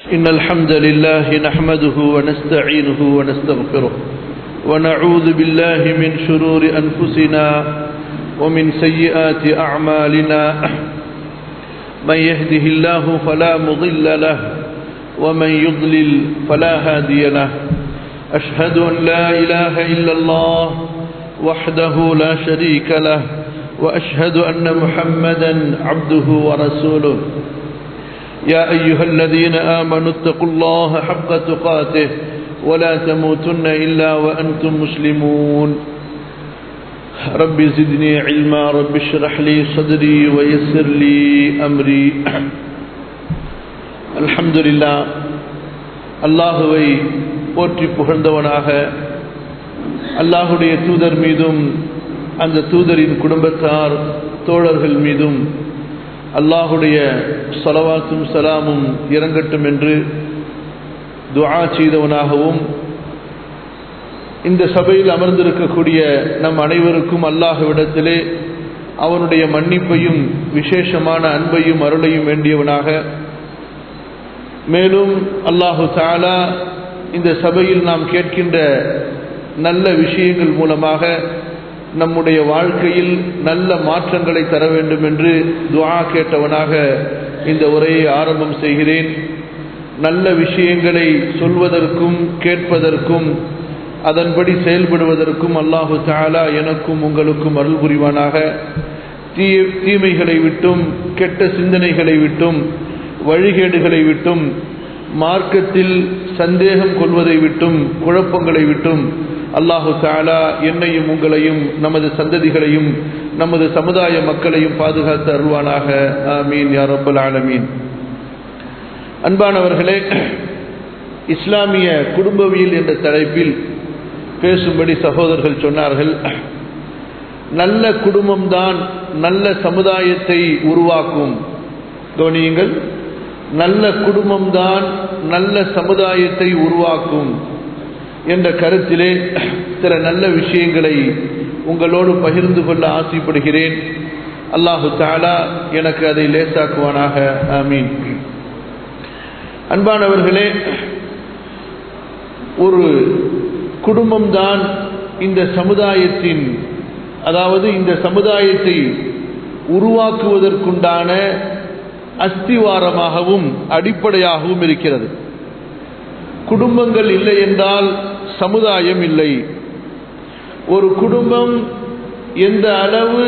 إن الحمد لله نحمده ونستعينه ونستغفره ونعوذ بالله من شرور أنفسنا ومن سيئات أعمالنا من يهده الله فلا مضل له ومن يضلل فلا هادي له أشهد أن لا إله إلا الله وحده لا شريك له وأشهد أن محمدا عبده ورسوله يا أيها الذين آمنوا اتقوا الله حق تقاته ولا تموتن إلا وأنتم مسلمون رب زدني علما رب اشرح لي صدري ويسر لي أمري الحمد لله அல்லாஹுவை போற்றி புகழ்ந்தவனாக அல்லாஹுடைய தூதர் மீதும் அந்த தூதரின் குடும்பத்தார் தோழர்கள் மீதும் அல்லாஹுடைய சலவாத்தும் சலாமும் இறங்கட்டும் என்று துஆ செய்தவனாகவும் இந்த சபையில் அமர்ந்திருக்கக்கூடிய நம் அனைவருக்கும் அல்லாஹுவிடத்திலே அவனுடைய மன்னிப்பையும் விசேஷமான அன்பையும் அருளையும் வேண்டியவனாக மேலும் அல்லாஹு தாலா இந்த சபையில் நாம் கேட்கின்ற நல்ல விஷயங்கள் மூலமாக நம்முடைய வாழ்க்கையில் நல்ல மாற்றங்களை தர வேண்டும் என்று துவா கேட்டவனாக இந்த உரையை ஆரம்பம் செய்கிறேன் நல்ல விஷயங்களை சொல்வதற்கும் கேட்பதற்கும் அதன்படி செயல்படுவதற்கும் அல்லாஹு தாலா எனக்கும் உங்களுக்கும் அருள் புரிவானாக தீ தீமைகளை விட்டும் கெட்ட சிந்தனைகளை விட்டும் வழிகேடுகளை விட்டும் மார்க்கத்தில் சந்தேகம் கொள்வதை விட்டும் குழப்பங்களை விட்டும் அல்லாஹு தாலா என்னையும் உங்களையும் நமது சந்ததிகளையும் நமது சமுதாய மக்களையும் பாதுகாத்து அருள்வானாக ஆமீன் யார் ரப்பல் ஆலமீன் அன்பானவர்களே இஸ்லாமிய குடும்பவியல் என்ற தலைப்பில் பேசும்படி சகோதரர்கள் சொன்னார்கள் நல்ல குடும்பம்தான் நல்ல சமுதாயத்தை உருவாக்கும் கவனியுங்கள் நல்ல குடும்பம்தான் நல்ல சமுதாயத்தை உருவாக்கும் என்ற கருத்திலே சில நல்ல விஷயங்களை உங்களோடு பகிர்ந்து கொள்ள ஆசைப்படுகிறேன் அல்லாஹு தாலா எனக்கு அதை லேசாக்குவானாக ஆமீன் அன்பானவர்களே ஒரு குடும்பம்தான் இந்த சமுதாயத்தின் அதாவது இந்த சமுதாயத்தை உருவாக்குவதற்குண்டான அஸ்திவாரமாகவும் அடிப்படையாகவும் இருக்கிறது குடும்பங்கள் இல்லை என்றால் சமுதாயம் இல்லை ஒரு குடும்பம் எந்த அளவு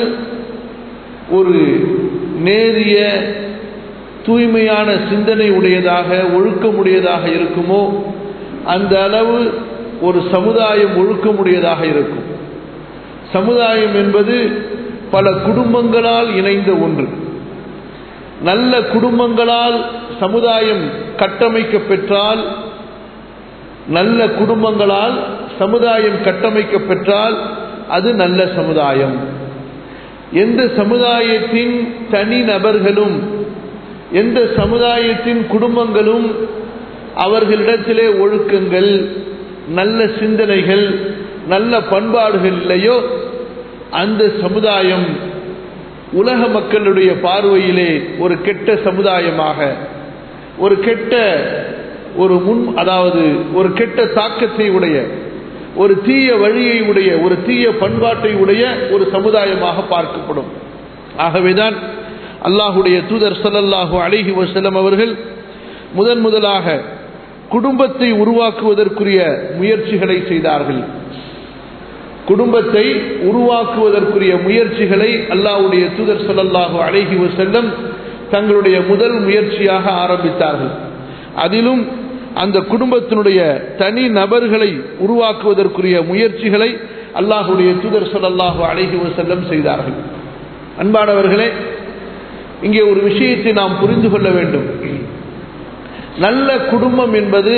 ஒரு நேரிய தூய்மையான சிந்தனை உடையதாக ஒழுக்கமுடையதாக இருக்குமோ அந்த அளவு ஒரு சமுதாயம் ஒழுக்கமுடையதாக இருக்கும் சமுதாயம் என்பது பல குடும்பங்களால் இணைந்த ஒன்று நல்ல குடும்பங்களால் சமுதாயம் கட்டமைக்க பெற்றால் நல்ல குடும்பங்களால் சமுதாயம் கட்டமைக்க பெற்றால் அது நல்ல சமுதாயம் எந்த சமுதாயத்தின் தனி நபர்களும் எந்த சமுதாயத்தின் குடும்பங்களும் அவர்களிடத்திலே ஒழுக்கங்கள் நல்ல சிந்தனைகள் நல்ல பண்பாடுகள் இல்லையோ அந்த சமுதாயம் உலக மக்களுடைய பார்வையிலே ஒரு கெட்ட சமுதாயமாக ஒரு கெட்ட ஒரு முன் அதாவது ஒரு கெட்ட தாக்கத்தை உடைய ஒரு தீய வழியை உடைய ஒரு தீய பண்பாட்டை உடைய ஒரு சமுதாயமாக பார்க்கப்படும் ஆகவேதான் அல்லாஹுடைய தூதர் சல்லல்லாஹு அலிஹி வசலம் அவர்கள் முதன் முதலாக குடும்பத்தை உருவாக்குவதற்குரிய முயற்சிகளை செய்தார்கள் குடும்பத்தை உருவாக்குவதற்குரிய முயற்சிகளை அல்லாஹுடைய தூதர் சொல்லல்லாஹு அழகி செல்லம் தங்களுடைய முதல் முயற்சியாக ஆரம்பித்தார்கள் அதிலும் அந்த குடும்பத்தினுடைய தனி நபர்களை உருவாக்குவதற்குரிய முயற்சிகளை அல்லாஹுடைய தூதர் சொல்லல்லாஹு அழகி செல்லம் செய்தார்கள் அன்பானவர்களே இங்கே ஒரு விஷயத்தை நாம் புரிந்து கொள்ள வேண்டும் நல்ல குடும்பம் என்பது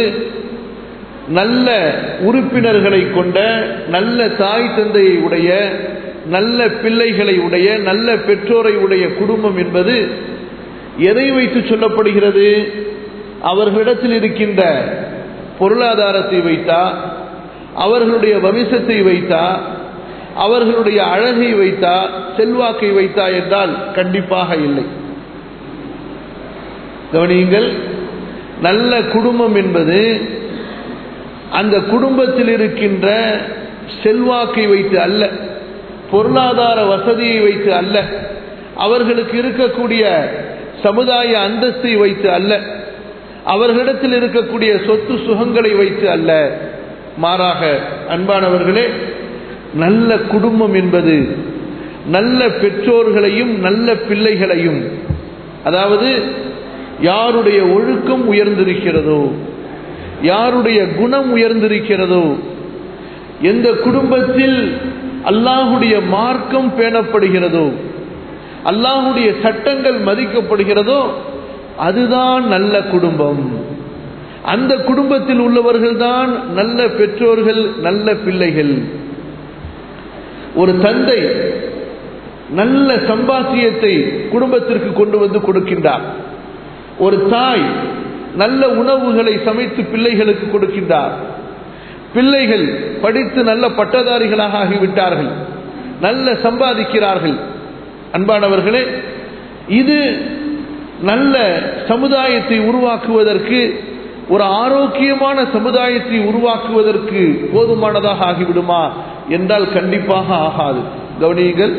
நல்ல உறுப்பினர்களை கொண்ட நல்ல தாய் தந்தையை உடைய நல்ல பிள்ளைகளை உடைய நல்ல பெற்றோரை உடைய குடும்பம் என்பது எதை வைத்து சொல்லப்படுகிறது அவர்களிடத்தில் இருக்கின்ற பொருளாதாரத்தை வைத்தா அவர்களுடைய வம்சத்தை வைத்தா அவர்களுடைய அழகை வைத்தா செல்வாக்கை வைத்தா என்றால் கண்டிப்பாக இல்லை கவனியுங்கள் நல்ல குடும்பம் என்பது அந்த குடும்பத்தில் இருக்கின்ற செல்வாக்கை வைத்து அல்ல பொருளாதார வசதியை வைத்து அல்ல அவர்களுக்கு இருக்கக்கூடிய சமுதாய அந்தஸ்தை வைத்து அல்ல அவர்களிடத்தில் இருக்கக்கூடிய சொத்து சுகங்களை வைத்து அல்ல மாறாக அன்பானவர்களே நல்ல குடும்பம் என்பது நல்ல பெற்றோர்களையும் நல்ல பிள்ளைகளையும் அதாவது யாருடைய ஒழுக்கம் உயர்ந்திருக்கிறதோ யாருடைய குணம் உயர்ந்திருக்கிறதோ எந்த குடும்பத்தில் அல்லாஹுடைய மார்க்கம் பேணப்படுகிறதோ அல்லாஹுடைய சட்டங்கள் மதிக்கப்படுகிறதோ அதுதான் நல்ல குடும்பம் அந்த குடும்பத்தில் உள்ளவர்கள் தான் நல்ல பெற்றோர்கள் நல்ல பிள்ளைகள் ஒரு தந்தை நல்ல சம்பாத்தியத்தை குடும்பத்திற்கு கொண்டு வந்து கொடுக்கின்றார் ஒரு தாய் நல்ல உணவுகளை சமைத்து பிள்ளைகளுக்கு கொடுக்கின்றார் பிள்ளைகள் படித்து நல்ல பட்டதாரிகளாக ஆகிவிட்டார்கள் நல்ல சம்பாதிக்கிறார்கள் அன்பானவர்களே இது நல்ல சமுதாயத்தை உருவாக்குவதற்கு ஒரு ஆரோக்கியமான சமுதாயத்தை உருவாக்குவதற்கு போதுமானதாக ஆகிவிடுமா என்றால் கண்டிப்பாக ஆகாது கவனியுங்கள்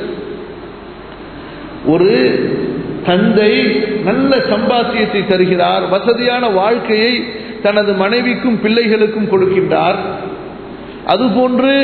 ஒரு தந்தை நல்ல சம்பாத்தியத்தை தருகிறார் வசதியான வாழ்க்கையை தனது மனைவிக்கும் பிள்ளைகளுக்கும் கொடுக்கின்றார் அதுபோன்று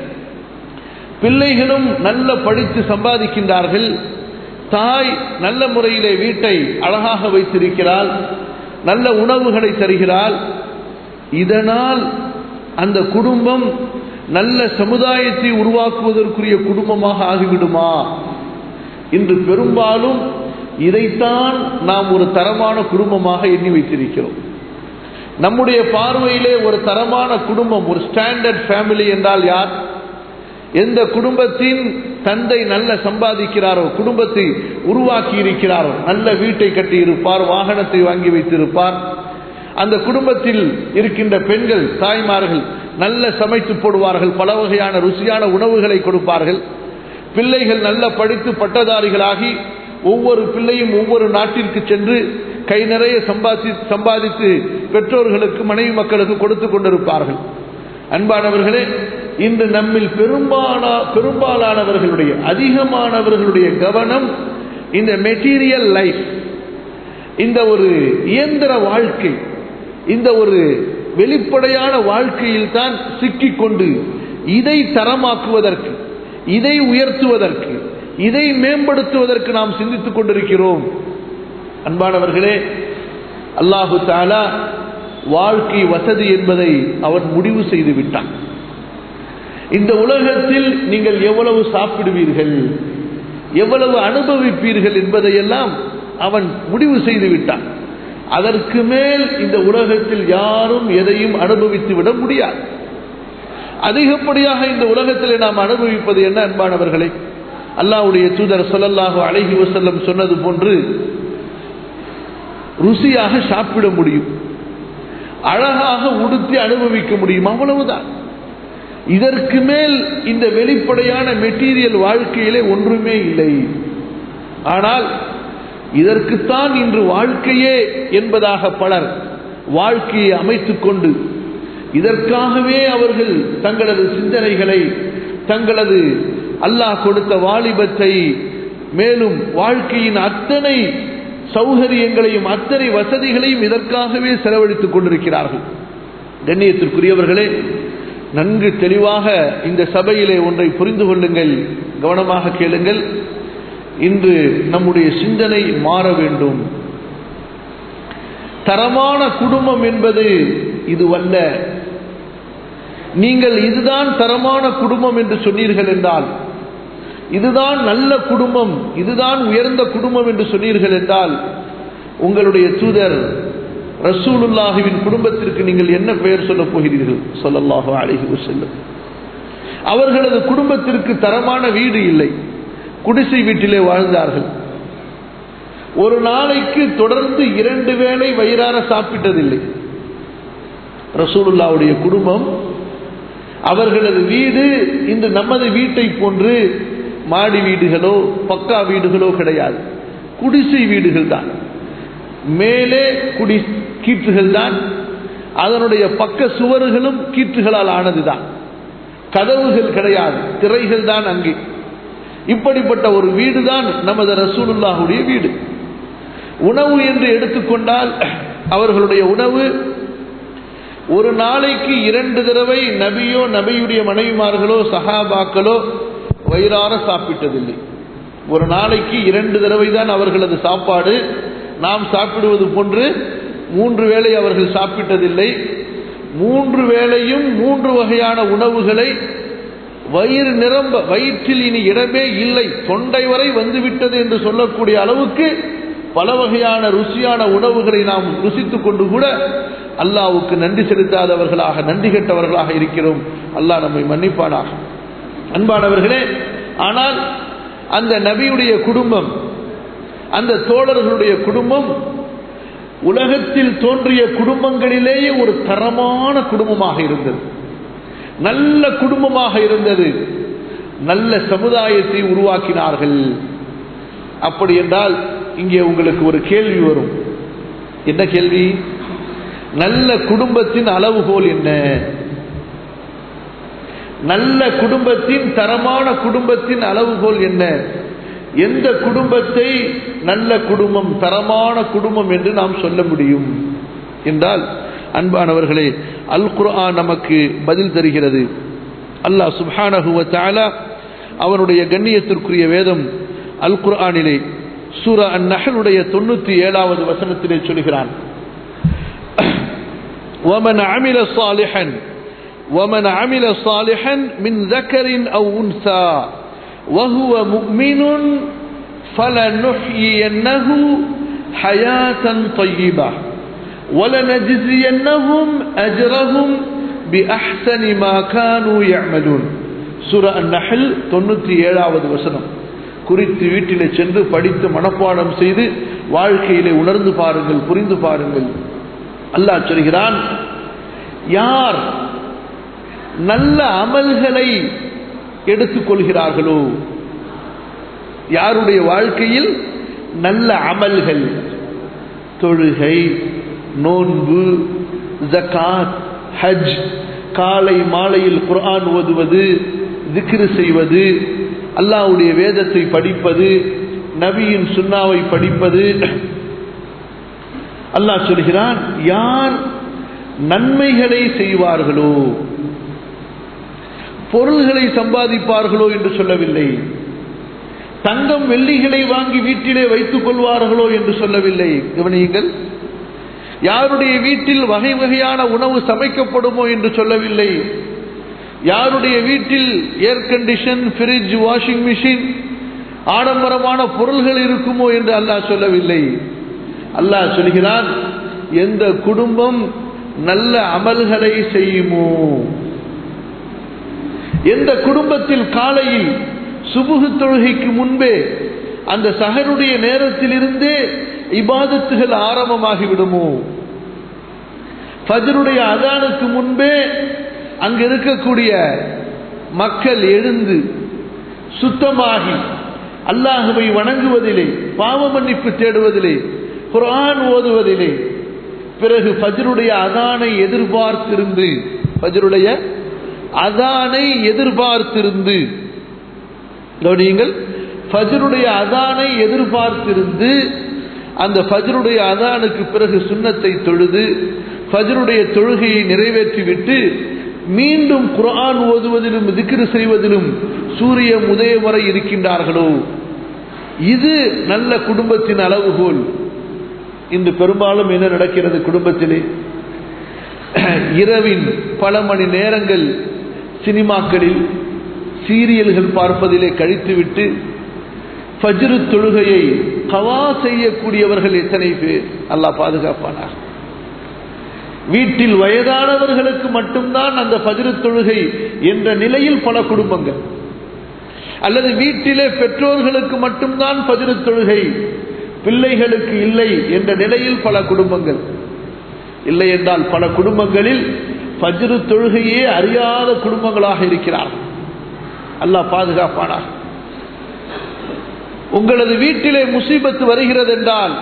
பிள்ளைகளும் நல்ல படித்து சம்பாதிக்கின்றார்கள் தாய் நல்ல முறையிலே வீட்டை அழகாக வைத்திருக்கிறாள் நல்ல உணவுகளை தருகிறாள் இதனால் அந்த குடும்பம் நல்ல சமுதாயத்தை உருவாக்குவதற்குரிய குடும்பமாக ஆகிவிடுமா இன்று பெரும்பாலும் இதைத்தான் நாம் ஒரு தரமான குடும்பமாக எண்ணி வைத்திருக்கிறோம் நம்முடைய பார்வையிலே ஒரு தரமான குடும்பம் ஒரு ஸ்டாண்டர்ட் ஃபேமிலி என்றால் யார் எந்த குடும்பத்தின் தந்தை நல்ல சம்பாதிக்கிறாரோ குடும்பத்தை உருவாக்கி இருக்கிறாரோ நல்ல வீட்டை கட்டி இருப்பார் வாகனத்தை வாங்கி வைத்திருப்பார் அந்த குடும்பத்தில் இருக்கின்ற பெண்கள் தாய்மார்கள் நல்ல சமைத்து போடுவார்கள் பல வகையான ருசியான உணவுகளை கொடுப்பார்கள் பிள்ளைகள் நல்ல படித்து பட்டதாரிகளாகி ஒவ்வொரு பிள்ளையும் ஒவ்வொரு நாட்டிற்கு சென்று கை நிறைய சம்பாதி சம்பாதித்து பெற்றோர்களுக்கு மனைவி மக்களுக்கு கொடுத்து கொண்டிருப்பார்கள் அன்பானவர்களே இன்று நம்மில் பெரும்பாலா பெரும்பாலானவர்களுடைய அதிகமானவர்களுடைய கவனம் இந்த மெட்டீரியல் லைஃப் இந்த ஒரு இயந்திர வாழ்க்கை இந்த ஒரு வெளிப்படையான வாழ்க்கையில் தான் சிக்கிக்கொண்டு இதை தரமாக்குவதற்கு இதை உயர்த்துவதற்கு இதை மேம்படுத்துவதற்கு நாம் சிந்தித்துக் கொண்டிருக்கிறோம் அன்பானவர்களே அல்லாஹு தாலா வாழ்க்கை வசதி என்பதை அவன் முடிவு செய்து விட்டான் இந்த உலகத்தில் நீங்கள் எவ்வளவு சாப்பிடுவீர்கள் எவ்வளவு அனுபவிப்பீர்கள் என்பதையெல்லாம் அவன் முடிவு செய்து விட்டான் அதற்கு மேல் இந்த உலகத்தில் யாரும் எதையும் அனுபவித்து விட முடியாது அதிகப்படியாக இந்த உலகத்தில் நாம் அனுபவிப்பது என்ன அன்பானவர்களே அல்லாவுடைய தூதர் சொல்லல்லாஹு அழகி வசல்லம் சொன்னது போன்று ருசியாக சாப்பிட முடியும் அழகாக உடுத்தி அனுபவிக்க முடியும் அவ்வளவுதான் இதற்கு மேல் இந்த வெளிப்படையான மெட்டீரியல் வாழ்க்கையிலே ஒன்றுமே இல்லை ஆனால் இதற்குத்தான் இன்று வாழ்க்கையே என்பதாக பலர் வாழ்க்கையை அமைத்துக் கொண்டு இதற்காகவே அவர்கள் தங்களது சிந்தனைகளை தங்களது அல்லாஹ் கொடுத்த வாலிபத்தை மேலும் வாழ்க்கையின் அத்தனை சௌகரியங்களையும் அத்தனை வசதிகளையும் இதற்காகவே செலவழித்துக் கொண்டிருக்கிறார்கள் கண்ணியத்திற்குரியவர்களே நன்கு தெளிவாக இந்த சபையிலே ஒன்றை புரிந்து கொள்ளுங்கள் கவனமாக கேளுங்கள் இன்று நம்முடைய சிந்தனை மாற வேண்டும் தரமான குடும்பம் என்பது இதுவல்ல நீங்கள் இதுதான் தரமான குடும்பம் என்று சொன்னீர்கள் என்றால் இதுதான் நல்ல குடும்பம் இதுதான் உயர்ந்த குடும்பம் என்று சொன்னீர்கள் என்றால் உங்களுடைய தூதர் ரசூலுல்லாஹுவின் குடும்பத்திற்கு நீங்கள் என்ன பெயர் சொல்ல போகிறீர்கள் சொல்லல்லாஹு அழகி செல்லும் அவர்களது குடும்பத்திற்கு தரமான வீடு இல்லை குடிசை வீட்டிலே வாழ்ந்தார்கள் ஒரு நாளைக்கு தொடர்ந்து இரண்டு வேளை வயிறார சாப்பிட்டதில்லை ரசூலுல்லாவுடைய குடும்பம் அவர்களது வீடு இன்று நமது வீட்டை போன்று மாடி வீடுகளோ பக்கா வீடுகளோ கிடையாது குடிசை வீடுகள் தான் மேலே குடி கீற்றுகள் தான் அதனுடைய பக்க சுவர்களும் கீற்றுகளால் ஆனதுதான் கதவுகள் கிடையாது திரைகள் தான் அங்கே இப்படிப்பட்ட ஒரு வீடு தான் நமது ரசூலுல்லாஹுடைய வீடு உணவு என்று எடுத்துக்கொண்டால் அவர்களுடைய உணவு ஒரு நாளைக்கு இரண்டு தடவை நபியோ நபியுடைய மனைவிமார்களோ சஹாபாக்களோ வயிறார சாப்பிட்டதில்லை ஒரு நாளைக்கு இரண்டு தடவை தான் அவர்களது சாப்பாடு நாம் சாப்பிடுவது போன்று மூன்று வேளை அவர்கள் சாப்பிட்டதில்லை மூன்று வேளையும் மூன்று வகையான உணவுகளை வயிறு நிரம்ப வயிற்றில் இனி இடமே இல்லை தொண்டை வரை வந்துவிட்டது என்று சொல்லக்கூடிய அளவுக்கு பல வகையான ருசியான உணவுகளை நாம் ருசித்துக் கொண்டு கூட அல்லாவுக்கு நன்றி செலுத்தாதவர்களாக நன்றி கெட்டவர்களாக இருக்கிறோம் அல்லாஹ் நம்மை மன்னிப்பானாக அன்பானவர்களே ஆனால் அந்த நபியுடைய குடும்பம் அந்த தோழர்களுடைய குடும்பம் உலகத்தில் தோன்றிய குடும்பங்களிலேயே ஒரு தரமான குடும்பமாக இருந்தது நல்ல குடும்பமாக இருந்தது நல்ல சமுதாயத்தை உருவாக்கினார்கள் அப்படி என்றால் இங்கே உங்களுக்கு ஒரு கேள்வி வரும் என்ன கேள்வி நல்ல குடும்பத்தின் அளவுகோல் என்ன நல்ல குடும்பத்தின் தரமான குடும்பத்தின் அளவுகோல் என்ன எந்த குடும்பத்தை நல்ல குடும்பம் தரமான குடும்பம் என்று நாம் சொல்ல முடியும் என்றால் அன்பானவர்களே அல் குர்ஆன் நமக்கு பதில் தருகிறது அல்லாஹ் சுப்ஹானஹுவ தாலா அவனுடைய கண்ணியத்திற்குரிய வேதம் அல் குர்ஆனிலே சூரா அன் நஹலுடைய தொண்ணூத்தி ஏழாவது வசனத்திலே சொல்கிறான் ومن عمل صالحا ومن عمل صالحا من ذكر أو أنثى وهو مؤمن فلنحيينه حياة طيبة ولنجزينهم أجرهم بأحسن ما كانوا يعملون سورة النحل தொண்ணூற்றி ஏழாவது வசனம் குறித்து வீட்டிலே சென்று படித்து மனப்பாடம் செய்து வாழ்க்கையிலே உணர்ந்து பாருங்கள் புரிந்து பாருங்கள் அல்லாஹ் சொல்கிறான் யார் நல்ல அமல்களை எடுத்துக்கொள்கிறார்களோ யாருடைய வாழ்க்கையில் நல்ல அமல்கள் தொழுகை நோன்பு ஜக்காத் ஹஜ் காலை மாலையில் குர்ஆன் ஓதுவது திக்ரு செய்வது அல்லாஹ்வுடைய வேதத்தை படிப்பது நபியின் சுன்னாவை படிப்பது அல்லாஹ் சொல்கிறான் யார் நன்மைகளை செய்வார்களோ பொருள்களை சம்பாதிப்பார்களோ என்று சொல்லவில்லை தங்கம் வெள்ளிகளை வாங்கி வீட்டிலே வைத்துக் கொள்வார்களோ என்று சொல்லவில்லை கவனியுங்கள் யாருடைய வீட்டில் வகை வகையான உணவு சமைக்கப்படுமோ என்று சொல்லவில்லை யாருடைய வீட்டில் air condition fridge washing machine ஆடம்பரமான பொருள்கள் இருக்குமோ என்று அல்லாஹ் சொல்லவில்லை அல்லாஹ் சொல்கிறான் எந்த குடும்பம் நல்ல அமல்களை செய்யுமோ எந்த குடும்பத்தில் காலையில் சுபுகு தொழுகைக்கு முன்பே அந்த சகருடைய நேரத்திலிருந்தே இபாதத்துகள் ஆரம்பமாகிவிடுமோ ஃபஜருடைய அதானுக்கு முன்பே அங்கு இருக்கக்கூடிய மக்கள் எழுந்து சுத்தமாகி அல்லாஹுவை வணங்குவதிலே பாவ மன்னிப்பு தேடுவதிலே குரான் ஓதுவதிலே பிறகு ஃபஜருடைய அதானை எதிர்பார்த்திருந்து ஃபஜருடைய அதானை எதிர்பார்த்திருந்து கவனியுங்கள் ஃபஜருடைய அதானை எதிர்பார்த்திருந்து அந்த ஃபஜருடைய அதானுக்கு பிறகு சுண்ணத்தை தொழுது ஃபஜருடைய தொழுகையை நிறைவேற்றிவிட்டு மீண்டும் குர்ஆன் ஓதுவதிலும் திக்ரு செய்வதிலும் சூரிய உதயம் வரை இருக்கின்றார்களோ இது நல்ல குடும்பத்தின் அளவுகோல் இன்று பெரும்பாலும் என்ன நடக்கிறது குடும்பத்திலே இரவின் பல மணி நேரங்கள் சினிமாக்களில் சீரியல்கள் பார்ப்பதிலே கழித்துவிட்டு ஃபஜ்ரு தொழுகையை கவா செய்யக்கூடியவர்கள் எத்தனை பேர் அல்லாஹ் பாதுகாப்பானார் வீட்டில் வயதானவர்களுக்கு மட்டும்தான் அந்த ஃபஜ்ரு தொழுகை என்ற நிலையில் பல குடும்பங்கள் அல்லது வீட்டிலே பெற்றோர்களுக்கு மட்டும்தான் ஃபஜ்ரு தொழுகை பிள்ளைகளுக்கு இல்லை என்ற நிலையில் பல குடும்பங்கள் இல்லை என்றால் பல குடும்பங்களில் ஃபஜ்ரு தொழுகையே அறியாத குடும்பங்களாக இருக்கிறார் அல்லாஹ் பாதுகாப்பானார் உங்களது வீட்டிலே முசீபத்து வருகிறது என்றால்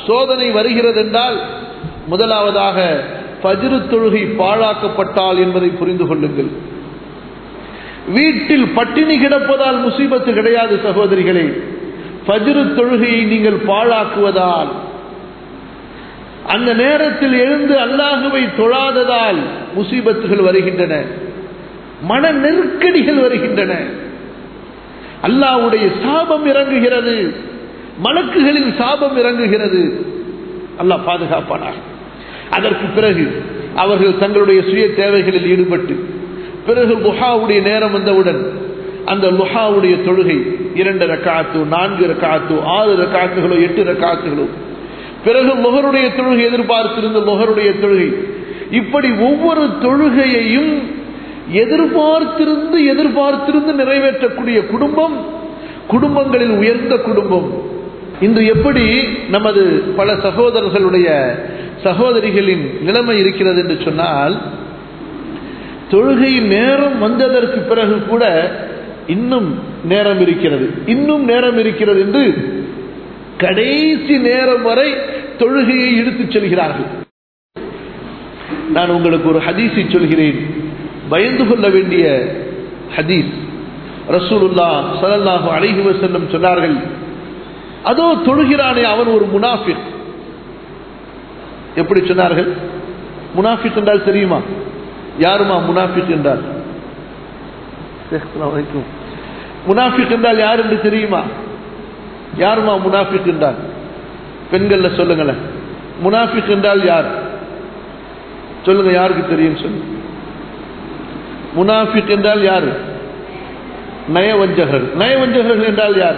சோதனை வருகிறது என்றால் முதலாவதாக பஜ்ரு தொழுகை பாழாக்கப்பட்டால் என்பதை புரிந்து கொள்ளுங்கள் வீட்டில் பட்டினி கிடப்பதால் முசீபத்து கிடையாது சகோதரிகளே பஜ்ரு தொழுகையை நீங்கள் பாழாக்குவதால் அந்த நேரத்தில் எழுந்து அல்லாஹுவை தொழாததால் முசீபத்துகள் வருகின்றன மன நெருக்கடிகள் வருகின்றன அல்லாஹ்வுடைய சாபம் இறங்குகிறது மலக்குகளின் சாபம் இறங்குகிறது அல்லாஹ் பாதுகாப்பானார் அதற்கு பிறகு அவர்கள் தங்களுடைய சுய தேவைகளில் ஈடுபட்டு பிறகு லுஹாவுடைய நேரம் வந்தவுடன் அந்த லுஹாவுடைய தொழுகை இரண்டு ரக்காத்து நான்கு ரக்காத்து ஆறு ரக்காத்துகளோ எட்டு ரக்காத்துகளோ பிறகு முகருடைய தொழுகை எதிர்பார்த்திருந்த முகருடைய தொழுகை இப்படி ஒவ்வொரு தொழுகையையும் எதிர்பார்த்திருந்து எதிர்பார்த்திருந்து நிறைவேற்றக்கூடிய குடும்பம் குடும்பங்களில் உயர்ந்த குடும்பம் இன்று எப்படி நமது பல சகோதரர்களுடைய சகோதரிகளின் நிலைமை இருக்கிறது என்று சொன்னால் தொழுகை நேரம் வந்ததற்கு பிறகு கூட இன்னும் நேரம் இருக்கிறது இன்னும் நேரம் இருக்கிறது என்று கடைசி நேரம் வரை தொழுகையை இழுத்துச் செல்கிறார்கள் நான் உங்களுக்கு ஒரு ஹதீஸை சொல்கிறேன் பயந்து கொள்ள வேண்டிய ஹதீஸ் ரசூலுல்லா சலல்லாஹு அலைஹி வஸல்லம் சொன்னார்கள் அதோ தொழுகிறானே அவன் ஒரு முனாஃபிக் எப்படி சொன்னார்கள் முனாஃபிக் என்றால் தெரியுமா யாருமா முனாஃபிக் என்றால் முனாஃபிக் என்றால் யார் என்று தெரியுமா யாருமா முனாஃபிக் என்றால் பெண்கள்ல சொல்லுங்களேன் முனாஃபிக் என்றால் யார் சொல்லுங்க யாருக்கு தெரியும் சொல்லுங்க முனாஃபிக் என்றால் யார் நயவஞ்சகர் நயவஞ்சகர்கள் என்றால் யார்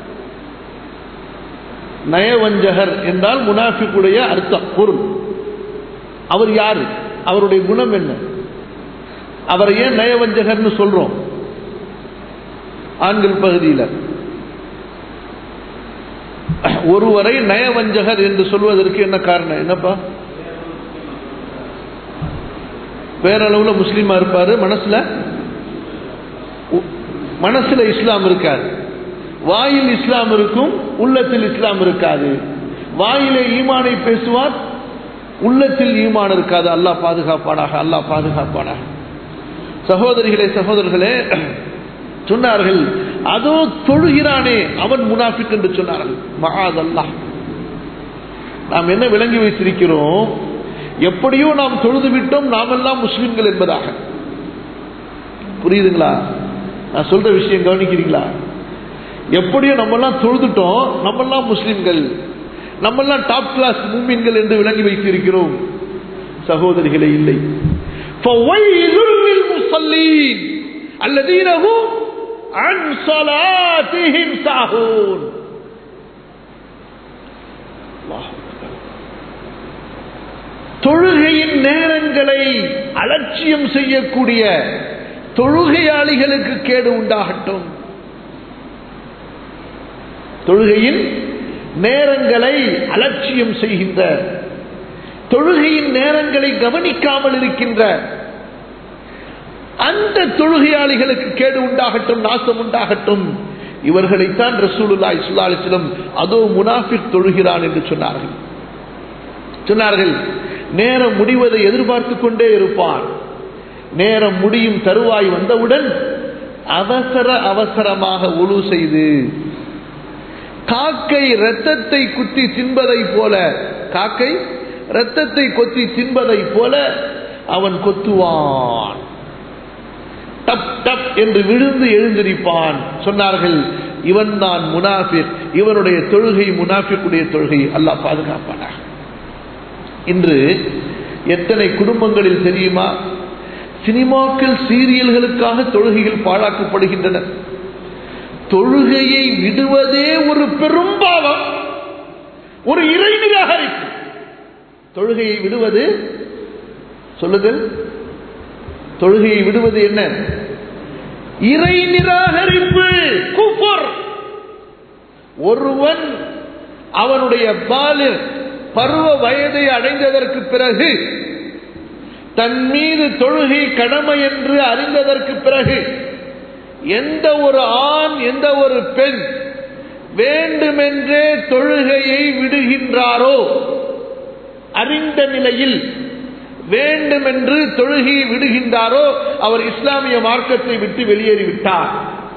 நயவஞ்சகர் என்றால் முனாஃபிக்குடைய அர்த்தம் பொருள் அவர் யார் அவருடைய குணம் என்ன அவரை ஏன் நயவஞ்சகர்னு சொல்றோம் ஆண்கள் பகுதியில் ஒருவரை நயவஞ்சகர் என்று சொல்வதற்கு என்ன காரணம் என்னப்பா பேரளவுல முஸ்லீமா இருப்பாரு மனசுல மனசுல இஸ்லாம் இருக்காது வாயில் இஸ்லாம் இருக்கும் உள்ளத்தில் இஸ்லாம் இருக்காது வாயிலே ஈமானை பேசுவார் உள்ளத்தில் ஈமான் இருக்காது அல்லாஹ் பாதுகாப்பானாக அல்லாஹ் பாதுகாப்பானாக சகோதரிகளே சகோதரர்களே சொன்னார்கள் அதோ தொழுகிறானே அவன் முனாஃபிக் என்று சொன்னார்கள் மகாத் அல்லாஹ் நாம் என்ன விளங்கி வைத்திருக்கிறோம் எப்படியோ நாம் தொழுது விட்டோம் நாமெல்லாம் முஸ்லிம்கள் என்பதாக புரியுதுங்களா நான் சொல்ற விஷயம் கவனிக்கிறீங்களா எப்படியோ நம்மெல்லாம் தொழுதுட்டோம் நம்மெல்லாம் முஸ்லிம்கள் நம்மெல்லாம் டாப் கிளாஸ் மூமின்கள் என்று விளங்கி வைத்திருக்கிறோம் சகோதரிகளே இல்லை الذين هم عن صلاتهم ساهون தொழுகையின் நேரங்களை அலட்சியம் செய்யக்கூடிய தொழுகையாளிகளுக்கு கேடு உண்டாகட்டும் தொழுகையின் நேரங்களை அலட்சியம் செய்கின்ற தொழுகையின் நேரங்களை கவனிக்காமல் இருக்கின்ற அந்த தொழுகையாளிகளுக்கு கேடு உண்டாகட்டும் நாசம் உண்டாகட்டும் இவர்களைத்தான் ரசூலுல்லா இஸ்லாலிசிலம் அதோ முனாஃபிக் தொழுகிறான் என்று சொன்னார்கள் சொன்னார்கள் நேரம் முடிவதை எதிர்பார்த்து கொண்டே இருப்பான் நேரம் முடியும் தருவாய் வந்தவுடன் அவசர அவசரமாக ஒழு செய்து காக்கை ரத்தத்தை குத்தி தின்பதை போல காக்கை ரத்தத்தை கொத்தி தின்பதை போல அவன் கொத்துவான் டப் டப் என்று விழுந்து எழுந்திருப்பான் சொன்னார்கள் இவன் தான் முனாஃபிக் இவனுடைய தொழுகை முனாஃபிக்குடைய தொழுகை அல்லாஹ் பாதுகாப்பானாக இன்று எத்தனை குடும்பங்களில் தெரியுமா சினிமாக்கள் சீரியல்களுக்காக தொழுகைகள் பாழாக்கப்படுகின்றன தொழுகையை விடுவதே ஒரு பெரும்பாவம் ஒரு இறை நிராகரிப்பு தொழுகையை விடுவது சொல்லுங்கள் தொழுகையை விடுவது என்ன இறை நிராகரிப்பு குஃபர் ஒருவன் அவனுடைய பாலில் பருவ வயதை அடைந்ததற்கு பிறகு தன் மீது தொழுகை கடமை என்று அறிந்ததற்கு பிறகு எந்த ஒரு ஆண் எந்த ஒரு பெண் வேண்டுமென்றே தொழுகையை விடுகின்றாரோ அறிந்த நிலையில் வேண்டுமென்று தொழுகையை விடுகின்றாரோ அவர் இஸ்லாமிய மார்க்கத்தை விட்டு வெளியேறிவிட்டார்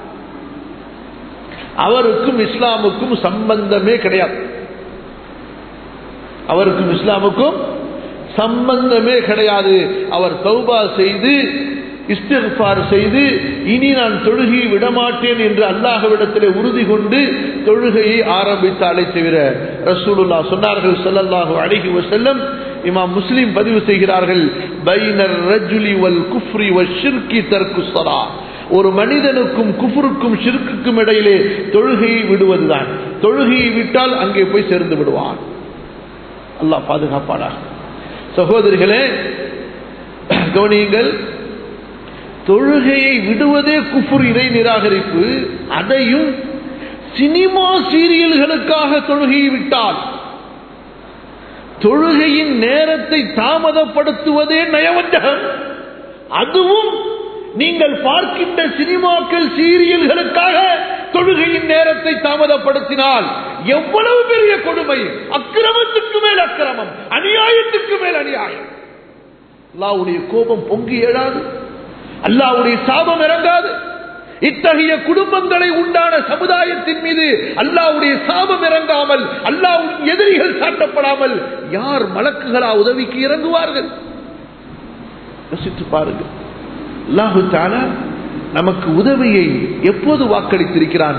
அவருக்கும் இஸ்லாமுக்கும் சம்பந்தமே கிடையாது அவருக்கும் இஸ்லாமுக்கும் சம்பந்தமே கிடையாது அவர் தௌபா செய்து இஸ்திஃபார் செய்து இனி நான் தொழுகையை விடமாட்டேன் என்று அல்லாஹ்விடத்திலே உறுதி கொண்டு தொழுகையை ஆரம்பித்தாலே தவிர ரசூலுல்லா சொன்னார்கள் ஸல்லல்லாஹு அலைஹி வஸல்லம் இமாம் முஸ்லிம் பதிவு செய்கிறார்கள் பைனர் ரஜுலி வல் குஃப்ரி வஷ்ஷிர்கி தர்க்கு ஸலா ஒரு மனிதனுக்கும் குஃபுருக்கும் ஷிர்க்குக்கும் இடையிலே தொழுகையை விடுவதுதான் தொழுகையை விட்டால் அங்கே போய் சேர்ந்து விடுவான் அல்லாஹ் பாதுகாப்பானா சகோதரிகளே கவனியுங்கள் தொழுகையை விடுவதே குஃபுர் இறை நிராகரிப்பு அதையும் சினிமா சீரியல்களுக்காக தொழுகையை விட்டால் தொழுகையின் நேரத்தை தாமதப்படுத்துவதே நயவஞ்சகம் அதுவும் நீங்கள் பார்க்கின்ற சினிமாக்கள் சீரியல்களுக்காக தொழுகையின் நேரத்தை தாமதப்படுத்தினால் எவ்வளவு பெரிய கொடுமை அக்கிரமத்துக்கு மேல் அக்கிரமம் அநியாயத்துக்கு மேல் அநியாயம் அல்லாவுடைய கோபம் பொங்கி எழாது அல்லாவுடைய சாபம் இறங்காது இத்தகைய குடும்பங்களை உண்டான சமுதாயத்தின் மீது அல்லாவுடைய சாபம் இறங்காமல் அல்லாவுடைய எதிரிகள் சாட்டப்படாமல் யார் மலக்குகளா உதவிக்கு இறங்குவார்கள் யோசித்து பாருங்கள் அல்லாஹு தாலா நமக்கு உதவியை எப்போது வாக்களித்திருக்கிறான்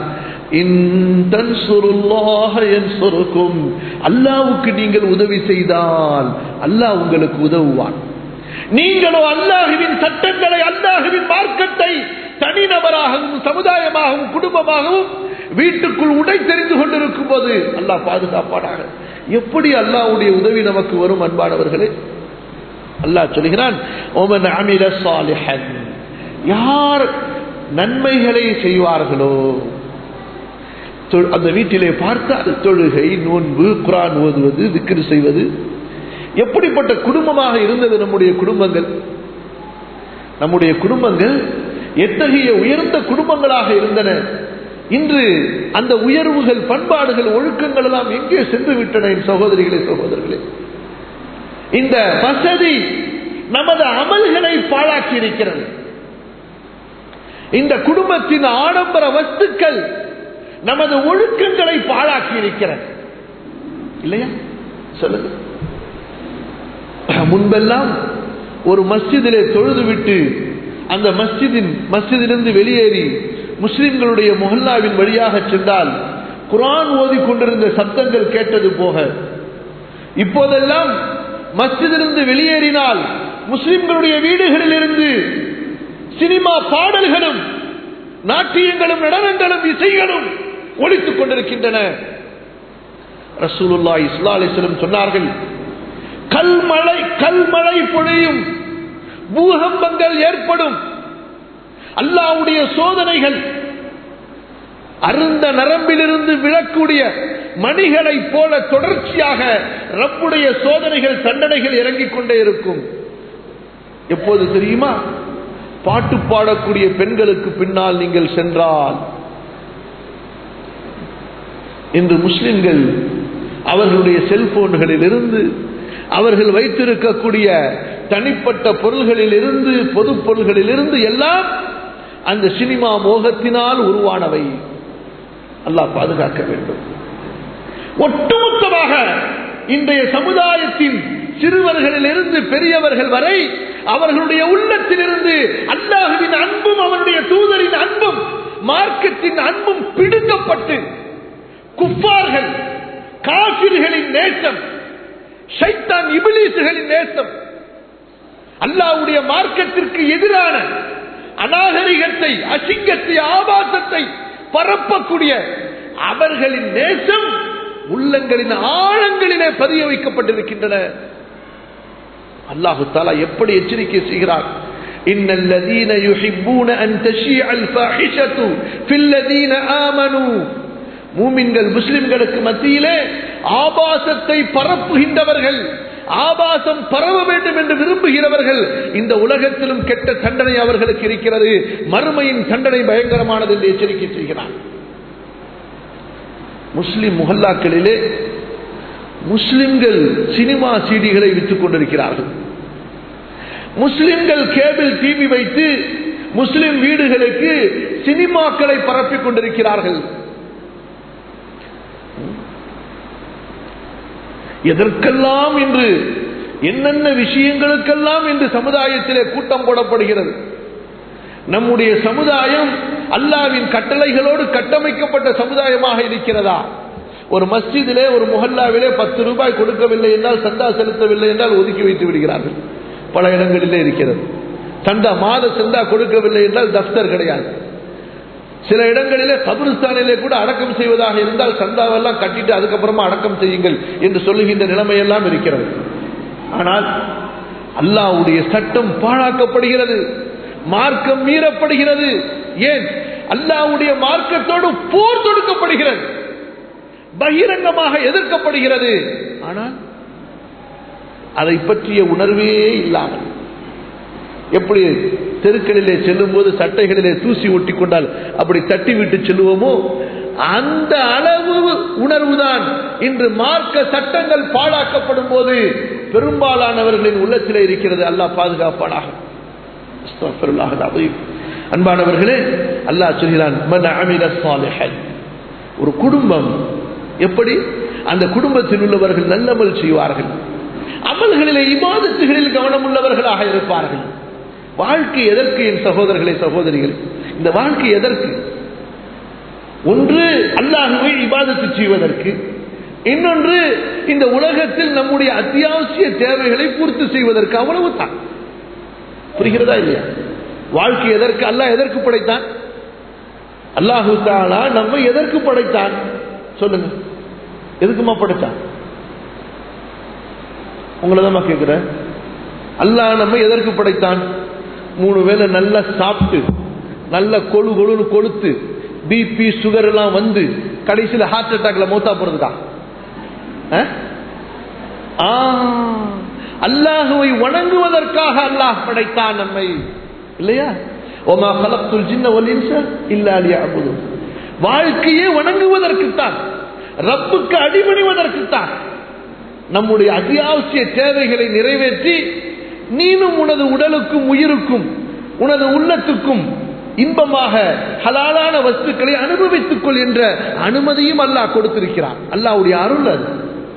அல்லாவுக்கு நீங்கள் உதவி செய்தால் அல்லாஹ் உங்களுக்கு உதவுவான் நீங்களோ அல்லாஹுவின் சட்டங்களை அல்லாஹுவின் மார்க்கத்தை தனிநபராகவும் சமுதாயமாகவும் குடும்பமாகவும் வீட்டுக்குள் உடை தெரிந்து கொண்டிருக்கும் போது அல்லாஹ் பாதுகாப்பானாக எப்படி அல்லாஹ்வுடைய உதவி நமக்கு வரும் அன்பானவர்களே அல்லாஹ் சொல்கிறான் ஓமன் அமில சாலிஹன் யார் நன்மைகளை செய்வார்களோ அந்த வீட்டிலே பார்த்தால் தொழுகை நோன்பு குரான் ஓதுவது விக்கிரி செய்வது எப்படிப்பட்ட குடும்பமாக இருந்தது நம்முடைய குடும்பங்கள் நம்முடைய குடும்பங்கள் எத்தகைய உயர்ந்த குடும்பங்களாக இருந்தன இன்று அந்த உயர்வுகள் பண்பாடுகள் ஒழுக்கங்கள் எல்லாம் எங்கே சென்று விட்டன என் சகோதரிகளே சகோதரர்களே இந்த வசதி நமது அமல்களை பாழாக்கி இருக்கிறது இந்த குடும்பத்தின் ஆடம்பர வஸ்துக்கள் நமது ஒழுக்கங்களை பாழாக்கி இருக்கிறது இல்லையா சொல்லுங்க முன்பெல்லாம் ஒரு மஸ்ஜிதிலே தொழுதுவிட்டு அந்த மஸ்ஜிதின் மஸ்ஜிதிலிருந்து வெளியேறி முஸ்லிம்களுடைய முஹல்லாவின் வழியாக சென்றால் குரான் ஓதி கொண்டிருந்த சப்தங்கள் கேட்டது போக இப்போதெல்லாம் மஸ்ஜிதிலிருந்து வெளியேறினால் முஸ்லிம்களுடைய வீடுகளில் இருந்து சினிமா பாடல்களும் நாட்டியங்களும் நடனங்களும் இசைகளும் ஒழித்துக் கொண்டிருக்கின்றன ரசூலுல்லா இஸ்லா அலிஸ்லம் சொன்னார்கள் கல்மழை கல்மழை பொழியும் பூகம்பங்கள் ஏற்படும் அல்லாவுடைய சோதனைகள் அருந்த நரம்பிலிருந்து விழக்கூடிய மணிகளை போல தொடர்ச்சியாக ரப்புடைய சோதனைகள் தண்டனைகள் இறங்கிக் கொண்டே இருக்கும் எப்போது தெரியுமா பாட்டு பாடக்கூடிய பெண்களுக்கு பின்னால் நீங்கள் சென்றால் இன்று முஸ்லிம்கள் அவர்களுடைய செல்போன்களில் இருந்து அவர்கள் வைத்திருக்கக்கூடிய தனிப்பட்ட பொருள்களில் இருந்து பொது பொருள்களில் இருந்து எல்லாம் அந்த சினிமா மோகத்தினால் உருவானவை அல்லாஹ் பாதுகாக்க வேண்டும் ஒட்டுமொத்தமாக இன்றைய சமுதாயத்தின் சிறுவர்களில் இருந்து பெரியவர்கள் வரை அவர்களுடைய உள்ளத்திலிருந்து அல்லாஹுவின் அன்பும் அவனுடைய தூதரின் அன்பும் மார்க்கத்தின் அன்பும் பிடுங்கப்பட்டு குப்பார்கள் காசிர்களின் நேசம் சைத்தான் இபிலீசுகளின் நேசம் அல்லாவுடைய மார்க்கத்திற்கு எதிரான அநாகரிகத்தை அசிங்கத்தை ஆபாசத்தை பரப்பக்கூடிய அவர்களின் நேசம் உள்ளங்களின் ஆழங்களிலே பதிய வைக்கப்பட்டிருக்கின்றன அல்லாஹு தாலா எப்படி எச்சரிக்கை செய்கிறார் إن الذين يحبون أن تشيع الفاحشة في الذين آمنوا மூமின்கள் முஸ்லிம்களுக்கு மத்தியிலே ஆபாசத்தை பரப்புகின்றவர்கள் ஆபாசம் பரவ வேண்டும் என்று விரும்புகிறவர்கள் இந்த உலகத்திலும் கெட்ட தண்டனை அவர்களுக்கு இருக்கிறது மறுமையின் தண்டனை பயங்கரமானது என்று எச்சரிக்கை செய்கிறார் முஸ்லிம் முகல்லாக்களிலே முஸ்லிம்கள் சினிமா சீடிகளை விற்றுக் கொண்டிருக்கிறார்கள் முஸ்லிம்கள் கேபிள் டிவி வைத்து முஸ்லிம் வீடுகளுக்கு சினிமாக்களை பரப்பிக் கொண்டிருக்கிறார்கள் எதற்கெல்லாம் இன்று என்னென்ன விஷயங்களுக்கெல்லாம் இன்று சமுதாயத்திலே கூட்டம் போடப்படுகிறது நம்முடைய சமுதாயம் அல்லாவின் கட்டளைகளோடு கட்டமைக்கப்பட்ட சமுதாயமாக இருக்கிறதா ஒரு மஸ்ஜிதிலே ஒரு முகல்லாவிலே பத்து ரூபாய் கொடுக்கவில்லை என்றால் சந்தா செலுத்தவில்லை என்றால் ஒதுக்கி வைத்து விடுகிறார்கள் பல இடங்களிலே இருக்கிறது சந்தா மாத சந்தா கொடுக்கவில்லை என்றால் தப்தர் கிடையாது சில இடங்களிலே கபிரிஸ்தானிலே கூட அடக்கம் செய்வதாக இருந்தால் சந்தாவெல்லாம் கட்டிட்டு அதுக்கப்புறமா அடக்கம் செய்யுங்கள் என்று சொல்லுகின்ற நிலைமையெல்லாம் இருக்கிறது ஆனால் அல்லாவுடைய சட்டம் பாழாக்கப்படுகிறது மார்க்கம் மீறப்படுகிறது ஏன் அல்லாவுடைய மார்க்கத்தோடு போர் தொடுக்கப்படுகிறது பகிரங்கமாக எதிர்க்கப்படுகிறது ஆனால் அதை பற்றிய உணர்வே இல்லாமல் எப்படி தெருக்களிலே செல்லும் போது சட்டைகளிலே தூசி ஒட்டி கொண்டால் அப்படி தட்டி விட்டு செல்லுவோமோ அந்த அளவு உணர்வுதான் இன்று மார்க்க சட்டங்கள் பாழாக்கப்படும் போது பெரும்பாலானவர்களின் உள்ளத்திலே இருக்கிறது அல்லாஹ் பாதுகாப்பானாக அன்பானவர்களே அல்லாஹ் சொல்கிறான் ஒரு குடும்பம் எப்படி அந்த குடும்பத்தில் உள்ளவர்கள் நல்லமல் செய்வார்கள் அமல்களிலே இபாதத்துகளில் கவனம் உள்ளவர்களாக இருப்பார்கள் வாழ்க்கை எதற்கு என் சகோதரர்களே சகோதரிகள் இந்த வாழ்க்கை எதற்கு ஒன்று அல்லாஹுவை இபாதத்து செய்வதற்கு இன்னொன்று இந்த உலகத்தில் நம்முடைய அத்தியாவசிய தேவைகளை பூர்த்தி செய்வதற்கு அவ்வளவு தான் புரிகிறதா இல்லையா வாழ்க்கை எதற்கு அல்லாஹ் எதற்கு படைத்தான் அல்லாஹு தாலா நம்ம எதற்கு படைத்தான் சொல்லுங்க எதுக்குமா படைத்தான் உங்களை தான் கேட்கிறேன் அல்லாஹ் நம்ம எதற்கு படைத்தான் மூணு வேளை நல்லா சாப்பிட்டு நல்ல கொழு கொழுன்னு கொளுத்து பிபி சுகர் எல்லாம் வந்து கடைசியில் ஹார்ட் அட்டாக்ல மூத்தா போறதுதான் அல்லாஹுவை வணங்குவதற்காக அல்லாஹ் படைத்தான் நம்மை இல்லையா ஓமா கலப்துல் ஜின்ன ஒலின்ச இல்லாலியா வாழ்க்கையே வணங்குவதற்குத்தான் ரப்புக்கு அடிபணிவதற்குத்தான் நம்முடைய அத்தியாவசிய தேவைகளை நிறைவேற்றி நீனும் உனது உடலுக்கும் உயிருக்கும் உனது உள்ளத்துக்கும் இன்பமாக ஹலாலான வஸ்துக்களை அனுபவித்துக் கொள் என்ற அனுமதியும் அல்லாஹ் கொடுத்திருக்கிறான் அல்லாவுடைய அருள் அது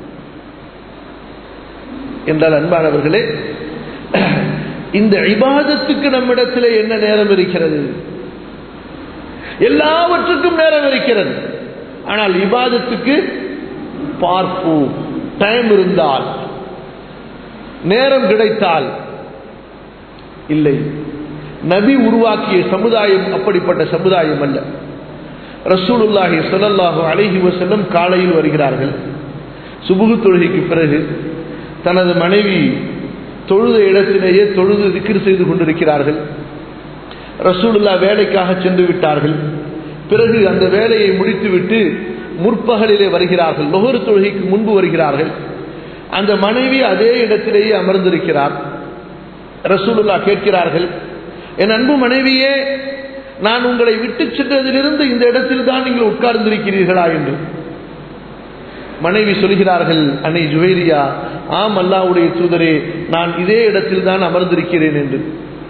என்றால் அன்பானவர்களே இந்த இபாதத்துக்கு நம்மிடத்தில் என்ன நேரம் இருக்கிறது எல்லாவற்றுக்கும் நேரம் இருக்கிறது ஆனால் இபாதத்துக்கு பார்ப்போம் டைம் இருந்தால் நேரம் கிடைத்தால் இல்லை நபி உருவாக்கிய சமுதாயம் அப்படிப்பட்ட சமுதாயம் அல்ல ரசூலுல்லாஹி சொல்லல்லாஹு அழகி வசல்லம் காலையில் வருகிறார்கள் சுபுகு தொழுகைக்கு பிறகு தனது மனைவி தொழுத இடத்திலேயே தொழுது திக்கிர் செய்து கொண்டிருக்கிறார்கள் ரசூலுல்லா வேலைக்காக சென்று விட்டார்கள் பிறகு அந்த வேலையை முடித்துவிட்டு முற்பகலிலே வருகிறார்கள் நுகர் தொழுகைக்கு முன்பு வருகிறார்கள் அந்த மனைவி அதே இடத்திலேயே அமர்ந்திருக்கிறார் ரசூலுல்லா கேட்கிறார்கள் என் அன்பு மனைவியே நான் உங்களை விட்டு சென்றதிலிருந்து இந்த இடத்தில் தான் நீங்கள் உட்கார்ந்திருக்கிறீர்களா என்று மனைவி சொல்கிறார்கள் அன்னை ஜுவேரியா ஆம் அல்லாவுடைய தூதரே நான் இதே இடத்தில் தான் அமர்ந்திருக்கிறேன் என்று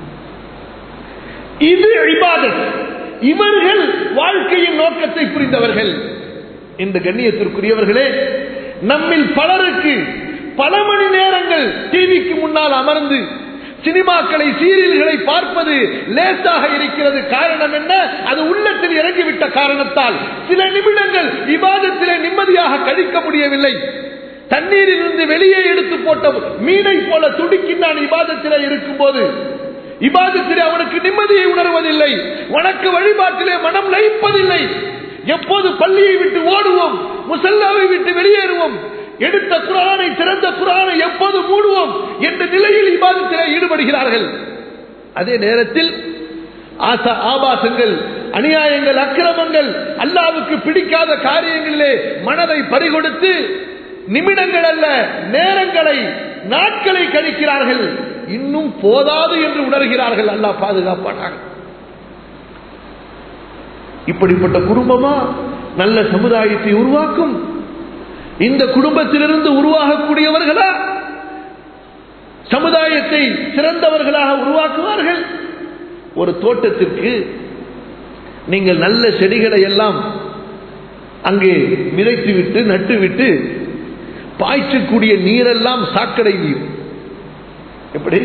இது இபாதத் இவர்கள் வாழ்க்கையின் நோக்கத்தை புரிந்தவர்கள் இந்த கண்ணியத்திற்குரியவர்களே நம்மில் பலருக்கு பல மணி நேரங்கள் டிவிக்கு முன்னால் அமர்ந்து சினிமாக்களை சீரியல்களை பார்ப்பது லேசாக இருக்கிறது காரணம் என்ன அது உள்ளத்தில் இறங்கிவிட்ட காரணத்தால் சில நிமிடங்கள் விவாதத்திலே நிம்மதியாக கழிக்க முடியவில்லை தண்ணீரில் இருந்து வெளியே எடுத்து போட்ட மீனை போல துடிக்கின்றான் இபாதத்திலே இருக்கும் போது இபாதத்திலே அவனுக்கு நிம்மதியை உணர்வதில்லை வணக்க வழிபாட்டிலே மனம் லயிப்பதில்லை எப்போது பள்ளியை விட்டு ஓடுவோம் முசல்லாவை விட்டு வெளியேறுவோம் எடுத்த குரானை திறந்த குரானை எப்போது மூடுவோம் என்ற நிலையில் இபாதத்திலே ஈடுபடுகிறார்கள் அதே நேரத்தில் ஆசா ஆபாசங்கள் அநியாயங்கள் அக்கிரமங்கள் அல்லாவுக்கு பிடிக்காத காரியங்களிலே மனதை பறிகொடுத்து நிமிடங்கள் அல்ல நேரங்களை நாட்களை கழிக்கிறார்கள் இன்னும் போதாது என்று உணர்கிறார்கள் அல்லாஹ் பாதுகாப்பானாக இப்படிப்பட்ட குடும்பமா நல்ல சமுதாயத்தை உருவாக்கும் இந்த குடும்பத்திலிருந்து உருவாகக்கூடியவர்களா சமுதாயத்தை சிறந்தவர்களாக உருவாக்குவார்கள் ஒரு தோட்டத்திற்கு நீங்கள் நல்ல செடிகளை எல்லாம் அங்கே விதைத்துவிட்டு நட்டுவிட்டு பாய்ச்சக்கூடிய நீரெல்லாம் சாக்கடை நீர் எப்படி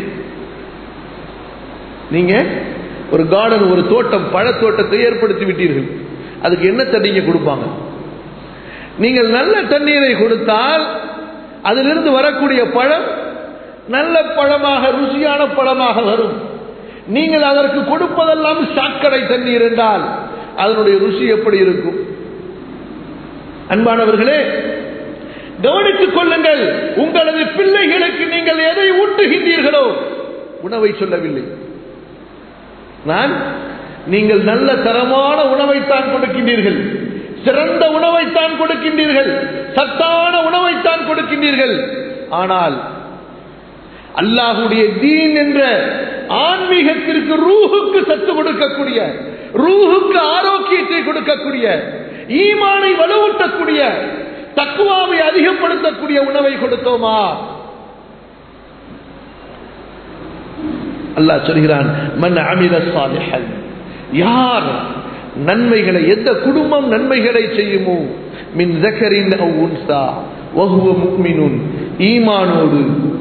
நீங்க ஒரு கார்டன் ஒரு தோட்டம் பழத்தோட்டத்தை ஏற்படுத்தி விட்டீர்கள் அதுக்கு என்ன தண்ணீங்க கொடுப்பாங்க நீங்கள் நல்ல தண்ணீரை கொடுத்தால் அதிலிருந்து வரக்கூடிய பழம் நல்ல பழமாக ருசியான பழமாக வரும் நீங்கள் அதற்கு கொடுப்பதெல்லாம் சாக்கடை தண்ணீர் என்றால் அதனுடைய ருசி எப்படி இருக்கும் அன்பானவர்களே கவனித்துக் கொள்ளுங்கள் உங்களது பிள்ளைகளுக்கு நீங்கள் எதை ஊட்டுகின்றீர்களோ உணவை சொல்லவில்லை நான் நீங்கள் நல்ல தரமான உணவைத்தான் கொடுக்கின்றீர்கள் சிறந்த உணவைத்தான் கொடுக்கின்றீர்கள் சத்தான உணவைத்தான் கொடுக்கின்றீர்கள் ஆனால் அல்லாஹுடைய தீன் என்ற ஆன்மீகத்திற்கு ரூஹுக்கு சத்து கொடுக்கக்கூடிய ரூஹுக்கு ஆரோக்கியத்தை கொடுக்கக்கூடிய ஈமானை வலுவூட்டக்கூடிய தக்குவாவை அதிகப்படுத்தக்கூடிய உணவை கொடுத்தோமா அல்லாஹ் சொல்கிறான் மன் அமில சாலிஹன் யார் நன்மைகளை எந்த குடும்பம் நன்மைகளை செய்யுமோ மின் ஜக்கரின் அவ் உன்சா வஹுவ முக்மினுன் ஈமானோடு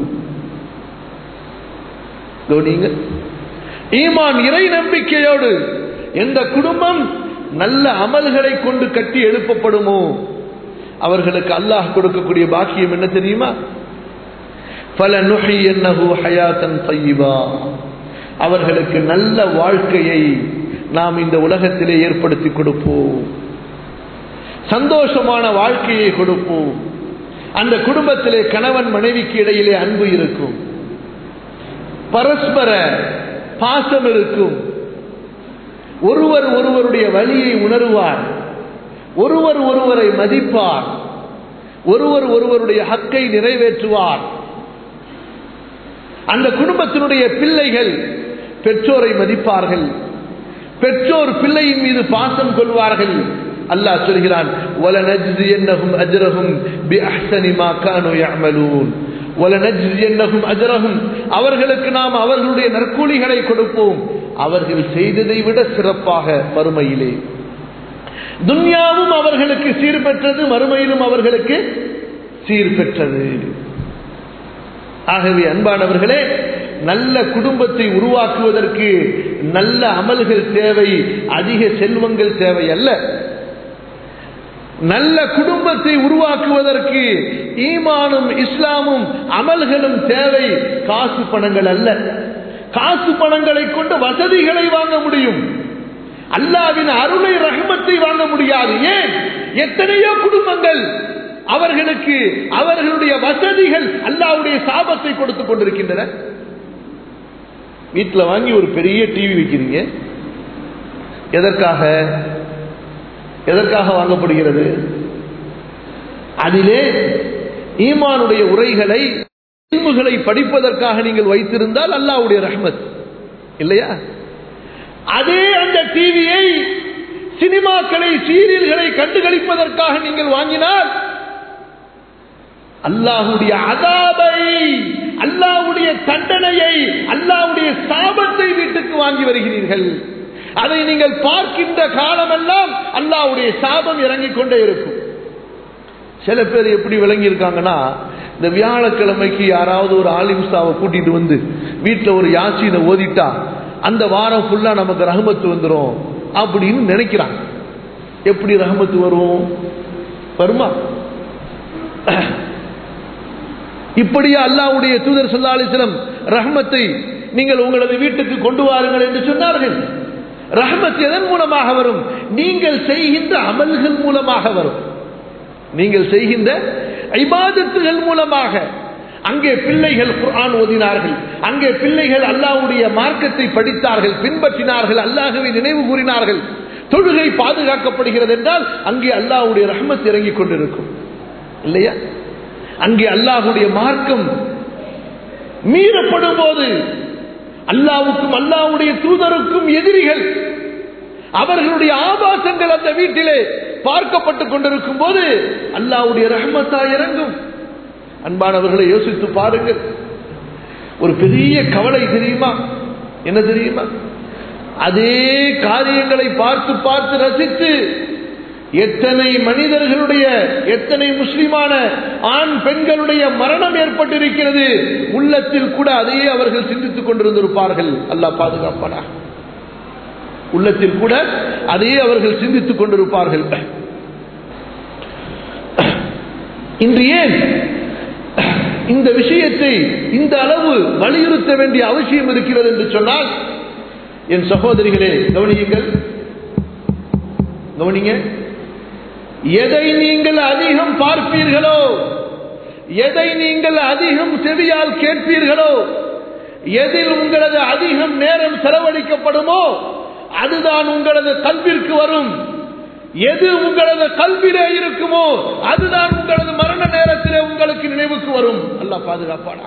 கவனிங்க ஈமான் இறை நம்பிக்கையோடு எந்த குடும்பம் நல்ல அமல்களை கொண்டு கட்டி எழுப்பப்படுமோ அவர்களுக்கு அல்லாஹ் கொடுக்கக்கூடிய பாக்கியம் என்ன தெரியுமா பல நுகை என்னகு ஹயாத்தன் சைவா அவர்களுக்கு நல்ல வாழ்க்கையை நாம் இந்த உலகத்திலே ஏற்படுத்தி கொடுப்போம் சந்தோஷமான வாழ்க்கையை கொடுப்போம் அந்த குடும்பத்திலே கணவன் மனைவிக்கு இடையிலே அன்பு இருக்கும் பரஸ்பர பாசம் இருக்கும் ஒருவர் ஒருவருடைய வழியை உணருவார் ஒருவர் ஒருவரை மதிப்பார் ஒருவர் ஒருவருடைய ஹக்கை நிறைவேற்றுவார் அந்த குடும்பத்தினுடைய பிள்ளைகள் பெற்றோரை மதிப்பார்கள் பெற்றோர் பிள்ளையின் மீது பாசம் கொள்வார்கள் அல்லாஹ் சொல்கிறான் وَلَنَجْزِيَنَّهُمْ أَجْرَهُمْ بِأَحْسَنِ مَا كَانُوا يَعْمَلُونَ وَلَنَجْزِيَنَّهُمْ أَجْرَهُمْ அவர்களுக்கு நாம் அவர்களுடைய நற்கூலிகளை கொடுப்போம் அவர்கள் செய்ததை விட சிறப்பாக மறுமையிலே துன்யாவும் அவர்களுக்கு சீர் பெற்றது மறுமையிலும் அவர்களுக்கு சீர் பெற்றது ஆகவே அன்பானவர்களே நல்ல குடும்பத்தை உருவாக்குவதற்கு நல்ல அமல்கள் தேவை அதிக செல்வங்கள் தேவை அல்ல நல்ல குடும்பத்தை உருவாக்குவதற்கு ஈமானும் இஸ்லாமும் அமல்களும் தேவை காசு பணங்கள் அல்ல காசு பணங்களை கொண்டு வசதிகளை வாங்க முடியும் அல்லாவின் அருளை ரஹமத்தை வாங்க முடியாது ஏன் எத்தனையோ குடும்பங்கள் அவர்களுக்கு அவர்களுடைய வசதிகள் அல்லாவுடைய சாபத்தை கொடுத்துக் கொண்டிருக்கின்றன வீட்டில் வாங்கி ஒரு பெரிய டிவி வைக்கிறீங்க எதற்காக எதற்காக வாங்கப்படுகிறது அதிலே ஈமானுடைய உரைகளை இல்முகளை படிப்பதற்காக நீங்கள் வைத்திருந்தால் அல்லாவுடைய ரஹ்மத் இல்லையா அதே அந்த டிவியை சினிமாக்களை சீரியல்களை கண்டுகளிப்பதற்காக நீங்கள் வாங்கினால் அல்லாஹுடைய அதாபை அல்லாஹுடைய தண்டனையை அல்லாஹுடைய சாபத்தை வீட்டுக்கு வாங்கி வருகிறீர்கள் அதை நீங்கள் பார்க்கின்ற காலமெல்லாம் அல்லாஹுடைய சாபம் இறங்கிக் கொண்டே இருக்கும் சில பேர் எப்படி விளங்கி இருக்காங்கன்னா இந்த வியாழக்கிழமைக்கு யாராவது ஒரு ஆலிம்சாவை கூட்டிட்டு வந்து வீட்டில் ஒரு யாசினை ஓதிட்டா அந்த வாரம் ஃபுல்லா நமக்கு ரஹமத்து வந்துடும் அப்படின்னு நினைக்கிறாங்க எப்படி ரஹமத்து வரும் வருமா இப்படியே அல்லாவுடைய தூதர் சொல்லா அலிஸ்லம் ரஹமத்தை நீங்கள் உங்களது வீட்டுக்கு கொண்டு வாருங்கள் என்று சொன்னார்கள் ரஹமத் எதன் மூலமாக வரும் நீங்கள் செய்கின்ற அமல்கள் மூலமாக வரும் நீங்கள் செய்கின்ற ஐபாதத்துகள் மூலமாக அங்கே பிள்ளைகள் குர்ஆன் ஓதினார்கள் அங்கே பிள்ளைகள் அல்லாஹ்வுடைய மார்க்கத்தை படித்தார்கள் பின்பற்றினார்கள் அல்லாஹ்வை நினைவு கூறினார்கள் தொழுகை பாதுகாக்கப்படுகிறது என்றால் அங்கே அல்லாஹ்வுடைய ரஹ்மத் இறங்கிக் கொண்டிருக்கும் இல்லையா அங்கே அல்லாஹ்வுடைய மார்க்கம் மீறப்படும் போது அல்லாவுக்கும் அல்லாவுடைய தூதருக்கும் எதிரிகள் அவர்களுடைய ஆபாசங்கள் அந்த வீட்டிலே பார்க்கப்பட்டு கொண்டிருக்கும் போது அல்லாவுடைய ரஹமத்தா இறங்கும் அன்பானவர்களை யோசித்து பாருங்கள் ஒரு பெரிய கவலை தெரியுமா என்ன தெரியுமா அதே காரியங்களை பார்த்து பார்த்து ரசித்து எத்தனை மனிதர்களுடைய எத்தனை முஸ்லிமான ஆண் பெண்களுடைய மரணம் ஏற்பட்டிருக்கிறது உள்ளத்தில் கூட அதையே அவர்கள் சிந்தித்துக் கொண்டிருந்திருப்பார்கள் அல்லாஹ் பாதுகாப்பானா உள்ளத்தில் கூட அதையே அவர்கள் சிந்தித்துக் கொண்டிருப்பார்கள் இன்று ஏன் இந்த விஷயத்தை இந்த அளவு வலியுறுத்த வேண்டிய அவசியம் இருக்கிறது என்று சொன்னால் என் சகோதரிகளே கவனியுங்கள் கவனிங்க எதை நீங்கள் அதிகம் பார்ப்பீர்களோ எதை நீங்கள் அதிகம் செவியால் கேட்பீர்களோ எதில் உங்களது அதிகம் நேரம் செலவழிக்கப்படுமோ அதுதான் உங்களது கல்விற்கு வரும் எது உங்களது கல்விலே இருக்குமோ அதுதான் உங்களது மரண நேரத்திலே உங்களுக்கு நினைவுக்கு வரும் அல்ல பாதுகாப்பாடா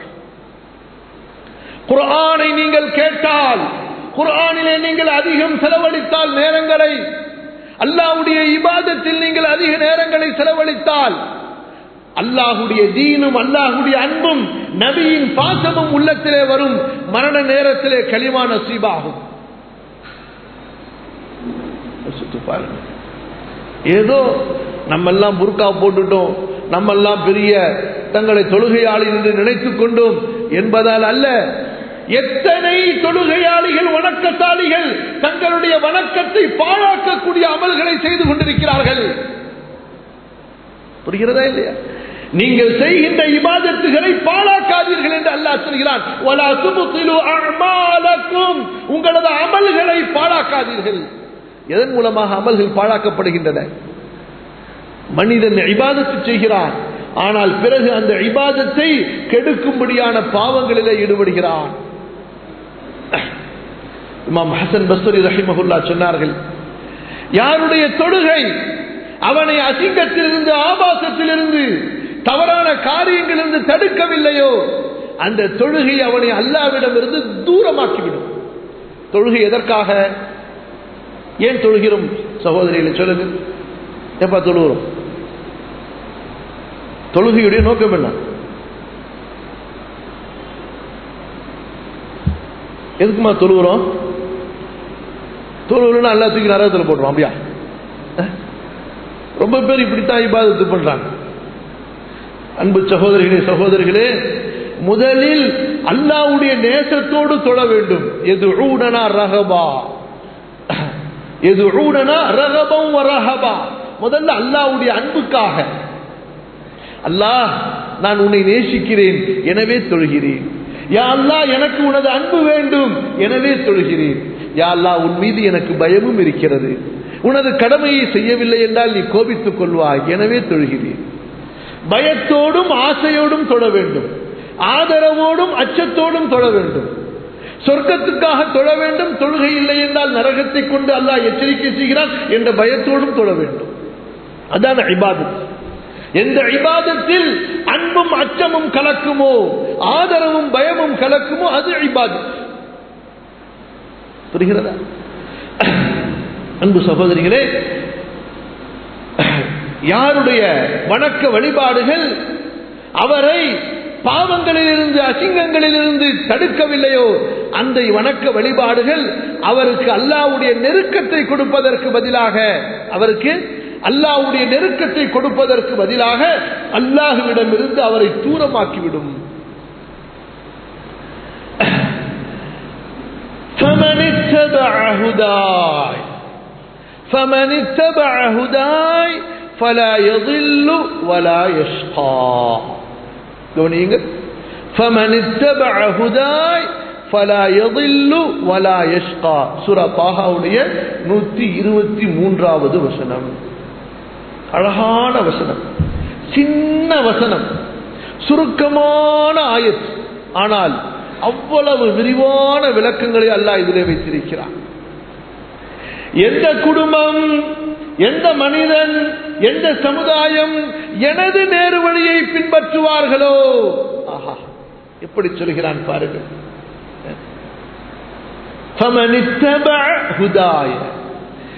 குரானை நீங்கள் கேட்டால் குரானிலே நீங்கள் அதிகம் செலவழித்தால் நேரங்களை அல்லாஹுடைய இபாதத்தில் நீங்கள் அதிக நேரங்களை செலவழித்தால் அல்லாஹுடைய தீனும் அல்லாஹுடைய அன்பும் நபியின் பாசமும் உள்ளத்திலே வரும் மரண நேரத்திலே களிமா நசீபாகும் பாருங்க ஏதோ நம்ம எல்லாம் புர்கா போட்டுட்டோம் நம்ம எல்லாம் பெரிய தங்களை தொழுகையாளி என்று நினைத்துக் கொண்டோம் என்பதால் அல்ல எத்தனை தொழுகையாளிகள் வணக்கசாலிகள் தங்களுடைய வணக்கத்தை பாழாக்கக்கூடிய அமல்களை செய்து கொண்டிருக்கிறார்கள் புரிகிறதா இல்லையா நீங்கள் செய்கின்ற இபாதத்துகளை பாழாக்காதீர்கள் என்று அல்லாஹ் சொல்கிறான் உங்களது அமல்களை பாழாக்காதீர்கள் எதன் மூலமாக அமல்கள் பாழாக்கப்படுகின்றன மனிதன் இபாதத்து செய்கிறான் ஆனால் பிறகு அந்த இபாதத்தை கெடுக்கும்படியான பாவங்களிலே ஈடுபடுகிறான் இமாம் ஹசன் பஸ்ரி ரஹிமகுல்லா சொன்னார்கள் யாருடைய தொழுகை அவனை அசிங்கத்திலிருந்து ஆபாசத்திலிருந்து தவறான காரியங்களிலிருந்து தடுக்கவில்லையோ அந்த தொழுகை அவனை அல்லாவிடமிருந்து தூரமாக்கிவிடும் தொழுகை எதற்காக ஏன் தொழுகிறோம் சகோதரிகளை சொல்லுங்க எப்ப தொழுகிறோம் தொழுகையுடைய நோக்கம் என்ன எதுக்குமா தொழுகிறோம் தொழுகிறோம்னா எல்லா தூக்கி நரகத்தில் போடுறோம் அப்படியா ரொம்ப பேர் இப்படித்தான் இபாதத்து பண்றாங்க அன்பு சகோதரிகளே சகோதரிகளே முதலில் அல்லாவுடைய நேசத்தோடு தொழ வேண்டும் எது ஊடனா ரகபா எது ஊடனா ரகபம் ரஹபா முதல்ல அல்லாவுடைய அன்புக்காக அல்லாஹ் நான் உன்னை நேசிக்கிறேன் எனவே தொழுகிறேன் யா அல்லா எனக்கு உனது அன்பு வேண்டும் எனவே தொழுகிறேன் யா அல்லா உன் மீது எனக்கு பயமும் இருக்கிறது உனது கடமையை செய்யவில்லை என்றால் நீ கோபித்துக் கொள்வாய் எனவே தொழுகிறேன் பயத்தோடும் ஆசையோடும் தொழ வேண்டும் ஆதரவோடும் அச்சத்தோடும் தொழ வேண்டும் சொர்க்கத்துக்காக தொழ வேண்டும் தொழுகை இல்லை என்றால் நரகத்தை கொண்டு அல்லாஹ் எச்சரிக்கை செய்கிறான் என்ற பயத்தோடும் தொழ வேண்டும் அதான் இபாதத் எந்த இபாதத்தில் அன்பும் அச்சமும் கலக்குமோ ஆதரவும் பயமும் கலக்குமோ அது இபாதத் புரிகிறதா அன்பு சகோதரிகளே யாருடைய வணக்க வழிபாடுகள் அவரை பாவங்களிலிருந்து அசிங்கங்களிலிருந்து தடுக்கவில்லையோ அந்த வணக்க வழிபாடுகள் அவருக்கு அல்லாவுடைய நெருக்கத்தை கொடுப்பதற்கு பதிலாக அவருக்கு அல்லாவுடைய நெருக்கத்தை கொடுப்பதற்கு பதிலாக அல்லாஹுவிடமிருந்து அவரை தூரமாக்கிவிடும் فمن اتبع هداي فمن اتبع هداي فلا يضل ولا يشقى கவனியுங்க فمن اتبع هداي فلا يضل ولا يشقى சூரா தாஹாவுடைய 123வது வசனம் அழகான வசனம் சின்ன வசனம் சுருக்கமான ஆயத் ஆனால் அவ்வளவு விரிவான விளக்கங்களை அல்லாஹ் இதிலே வைத்திருக்கிறார் எந்த குடும்பம் எந்த மனிதன் எந்த சமுதாயம் எனது நேரு வழியை பின்பற்றுவார்களோ ஆஹா எப்படி சொல்கிறான் பாருங்கள்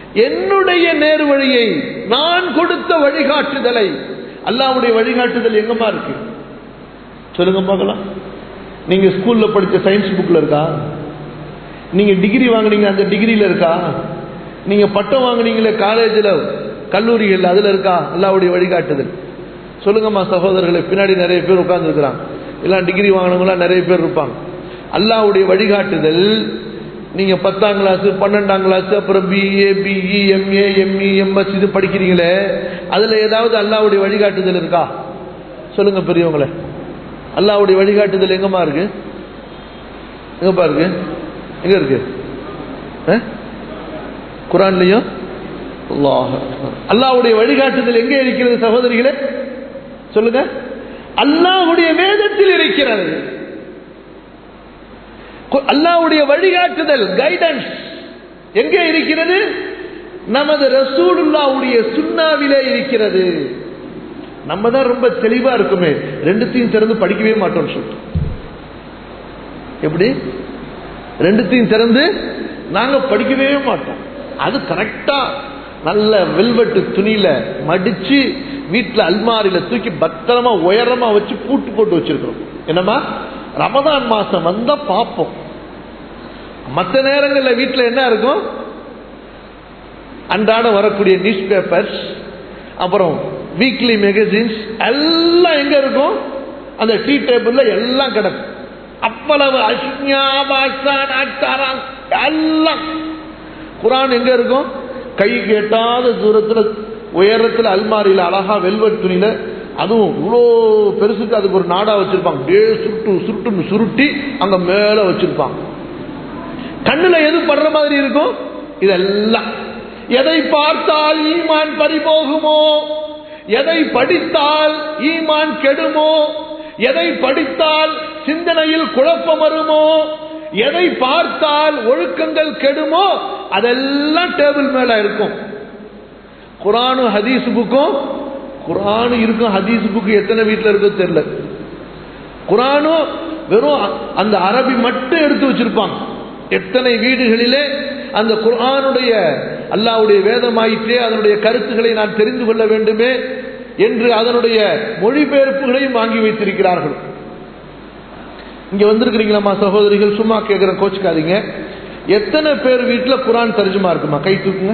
என்னுடைய நேர் வழியை நான் கொடுத்த வழிகாட்டுதலை அல்லாவுடைய வழிகாட்டுதல் எங்கம்மா இருக்கு சொல்லுங்க பார்க்கலாம் நீங்க ஸ்கூல்ல படிச்ச சயின்ஸ் புக்ல இருக்கா நீங்க டிகிரி வாங்குனீங்க அந்த டிகிரியில இருக்கா நீங்க பட்டம் வாங்குனீங்களே காலேஜில் கல்லூரிகள் அதுல இருக்கா அல்லாவுடைய வழிகாட்டுதல் சொல்லுங்கம்மா சகோதரர்களை பின்னாடி நிறைய பேர் உட்கார்ந்துருக்கிறாங்க எல்லாம் டிகிரி வாங்கினவங்களாம் நிறைய பேர் இருப்பாங்க அல்லாவுடைய வழிகாட்டுதல் நீங்க பத்தாம் கிளாஸ் பன்னெண்டாம் கிளாஸ் அப்புறம் B A B E M A M E M S இது படிக்கிறீங்களே அதுல ஏதாவது அல்லாவுடைய வழிகாட்டுதல் இருக்கா சொல்லுங்க பெரியவங்களே அல்லாவுடைய வழிகாட்டுதல் எங்கம்மா இருக்கு எங்கப்பா இருக்கு எங்க இருக்கு அஹ்? குரான்லயும் அல்லாஹ் அக்பர். அல்லாஹ்வுடைய வழிகாட்டுதல் எங்கே இருக்கிறது சகோதரிகளே சொல்லுங்க அல்லாஹ்வுடைய வேதத்தில் இருக்கிறது கு- அல்லாஹ்வுடைய வழிகாட்டுதல் கைடன்ஸ் எங்கே இருக்கிறது நமது ரசூலுல்லாவுடைய சுண்ணாவிலே இருக்கிறது நம்ம தான் ரொம்ப தெளிவா இருக்குமே ரெண்டுத்தையும் திறந்து படிக்கவே மாட்டோம்னு சொல்லிட்டு எப்படி ரெண்டுத்தையும் திறந்து நாங்க படிக்கவே மாட்டோம் அது கரெக்டா நல்ல வெல்வெட்டு துணியில மடிச்சு வீட்டுல அல்மாரியில தூக்கி பத்திரமா உயரமா வச்சு பூட்டு போட்டு வச்சிருக்கிறோம் என்னமா ரமதான் மாசம் வந்தா பார்ப்போம் மற்ற நேரங்கள்ல வீட்டுல என்ன இருக்கும் அன்றாடம் வரக்கூடிய நியூஸ் பேப்பர்ஸ் அப்புறம் வீக்லி மேகசின்ஸ் எல்லாம் எங்க இருக்கும் அந்த டீ டேபிள்ல எல்லாம் கிடக்கும் அவ்வளவு அஷ்ஞா பாஷான் அக்தாரான் எல்லாம் குரான் எங்க இருக்கும் கை கேட்டாத தூரத்துல உயரத்துல அல்மாரியில அழகா வெல்வெட் துணியில அதுவும் இவ்வளோ பெருசுக்கு அதுக்கு ஒரு நாடா வச்சிருப்பாங்க அப்படியே சுருட்டு சுருட்டுன்னு சுருட்டி அங்க மேல வச்சிருப்பாங்க கண்ணுல எது படுற மாதிரி இருக்கும் இதெல்லாம் எதை பார்த்தால் ஈமான் பறிபோகுமோ எதை படித்தால் ஈமான் கெடுமோ எதை படித்தால் சிந்தனையில் குழப்பம் வருமோ எதை பார்த்தால் ஒழுக்கங்கள் கெடுமோ அதெல்லாம் டேபிள் மேல இருக்கும் குரானும் ஹதீஸ் புக்கும் குரானு இருக்கும் ஹதீஸ் புக்கு எத்தனை வீட்டில் இருக்கோ தெரியல குரானும் வெறும் அந்த அரபி மட்டும் எடுத்து வச்சிருப்பாங்க எத்தனை வீடுகளிலே அந்த குர்ஆனுடைய அல்லாவுடைய வேதமாயிற்றே அதனுடைய கருத்துக்களை நான் தெரிந்து கொள்ள வேண்டுமே என்று அதனுடைய மொழிபெயர்ப்புகளையும் வாங்கி வைத்திருக்கிறார்கள் இங்க வந்திருக்கிறீங்களாம்மா சகோதரிகள் சும்மா கேட்கிறேன் கோச்சுக்காதீங்க எத்தனை பேர் வீட்டுல குரான் தர்ஜுமா இருக்குமா கை தூக்குங்க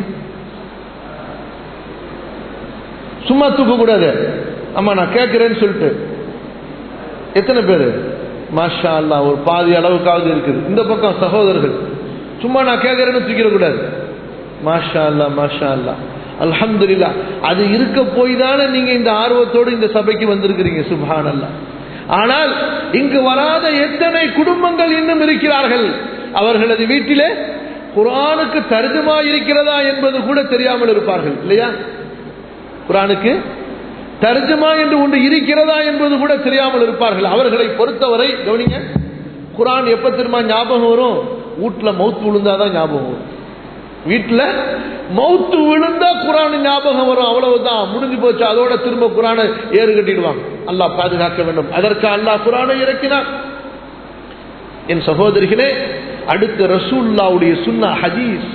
சும்மா தூக்க கூடாது ஆமா நான் கேட்கிறேன்னு சொல்லிட்டு எத்தனை பேர் மாஷா அல்லா ஒரு பாதி அளவுக்காவது இருக்குது இந்த பக்கம் சகோதரர்கள் சும்மா நான் கேட்கறேன்னு தூக்கிட கூடாது மாஷா அல்லா மாஷா அல்லா அல்ஹம்துலில்லா அது இருக்க போய் தானே நீங்க இந்த ஆர்வத்தோடு இந்த சபைக்கு வந்திருக்கிறீங்க சுபான் அல்லா ஆனால் இங்கு வராத எத்தனை குடும்பங்கள் இன்னும் இருக்கிறார்கள் அவர்களது வீட்டிலே குரானுக்கு தர்ஜுமா இருக்கிறதா என்பது கூட தெரியாமல் இருப்பார்கள் இல்லையா குரானுக்கு தர்ஜுமா என்று ஒன்று இருக்கிறதா என்பது கூட தெரியாமல் இருப்பார்கள் அவர்களை பொறுத்தவரை கவனிங்க குரான் எப்ப திரும்ப ஞாபகம் வரும் வீட்டுல மவுத்து விழுந்தாதான் ஞாபகம் வரும் வீட்டுல மவுத்து விழுந்தா குரான் ஞாபகம் வரும் அவ்வளவுதான் முடிஞ்சு போச்சு அதோட திரும்ப குரானை ஏறு கட்டிடுவாங்க அல்லாஹ் பாதுகாக்க வேண்டும் அதற்கு அல்லாஹ் குரானை இறக்கினார் என் சகோதரிகளே அடுத்த ரசூல்லாவுடைய சுன்னா ஹதீஸ்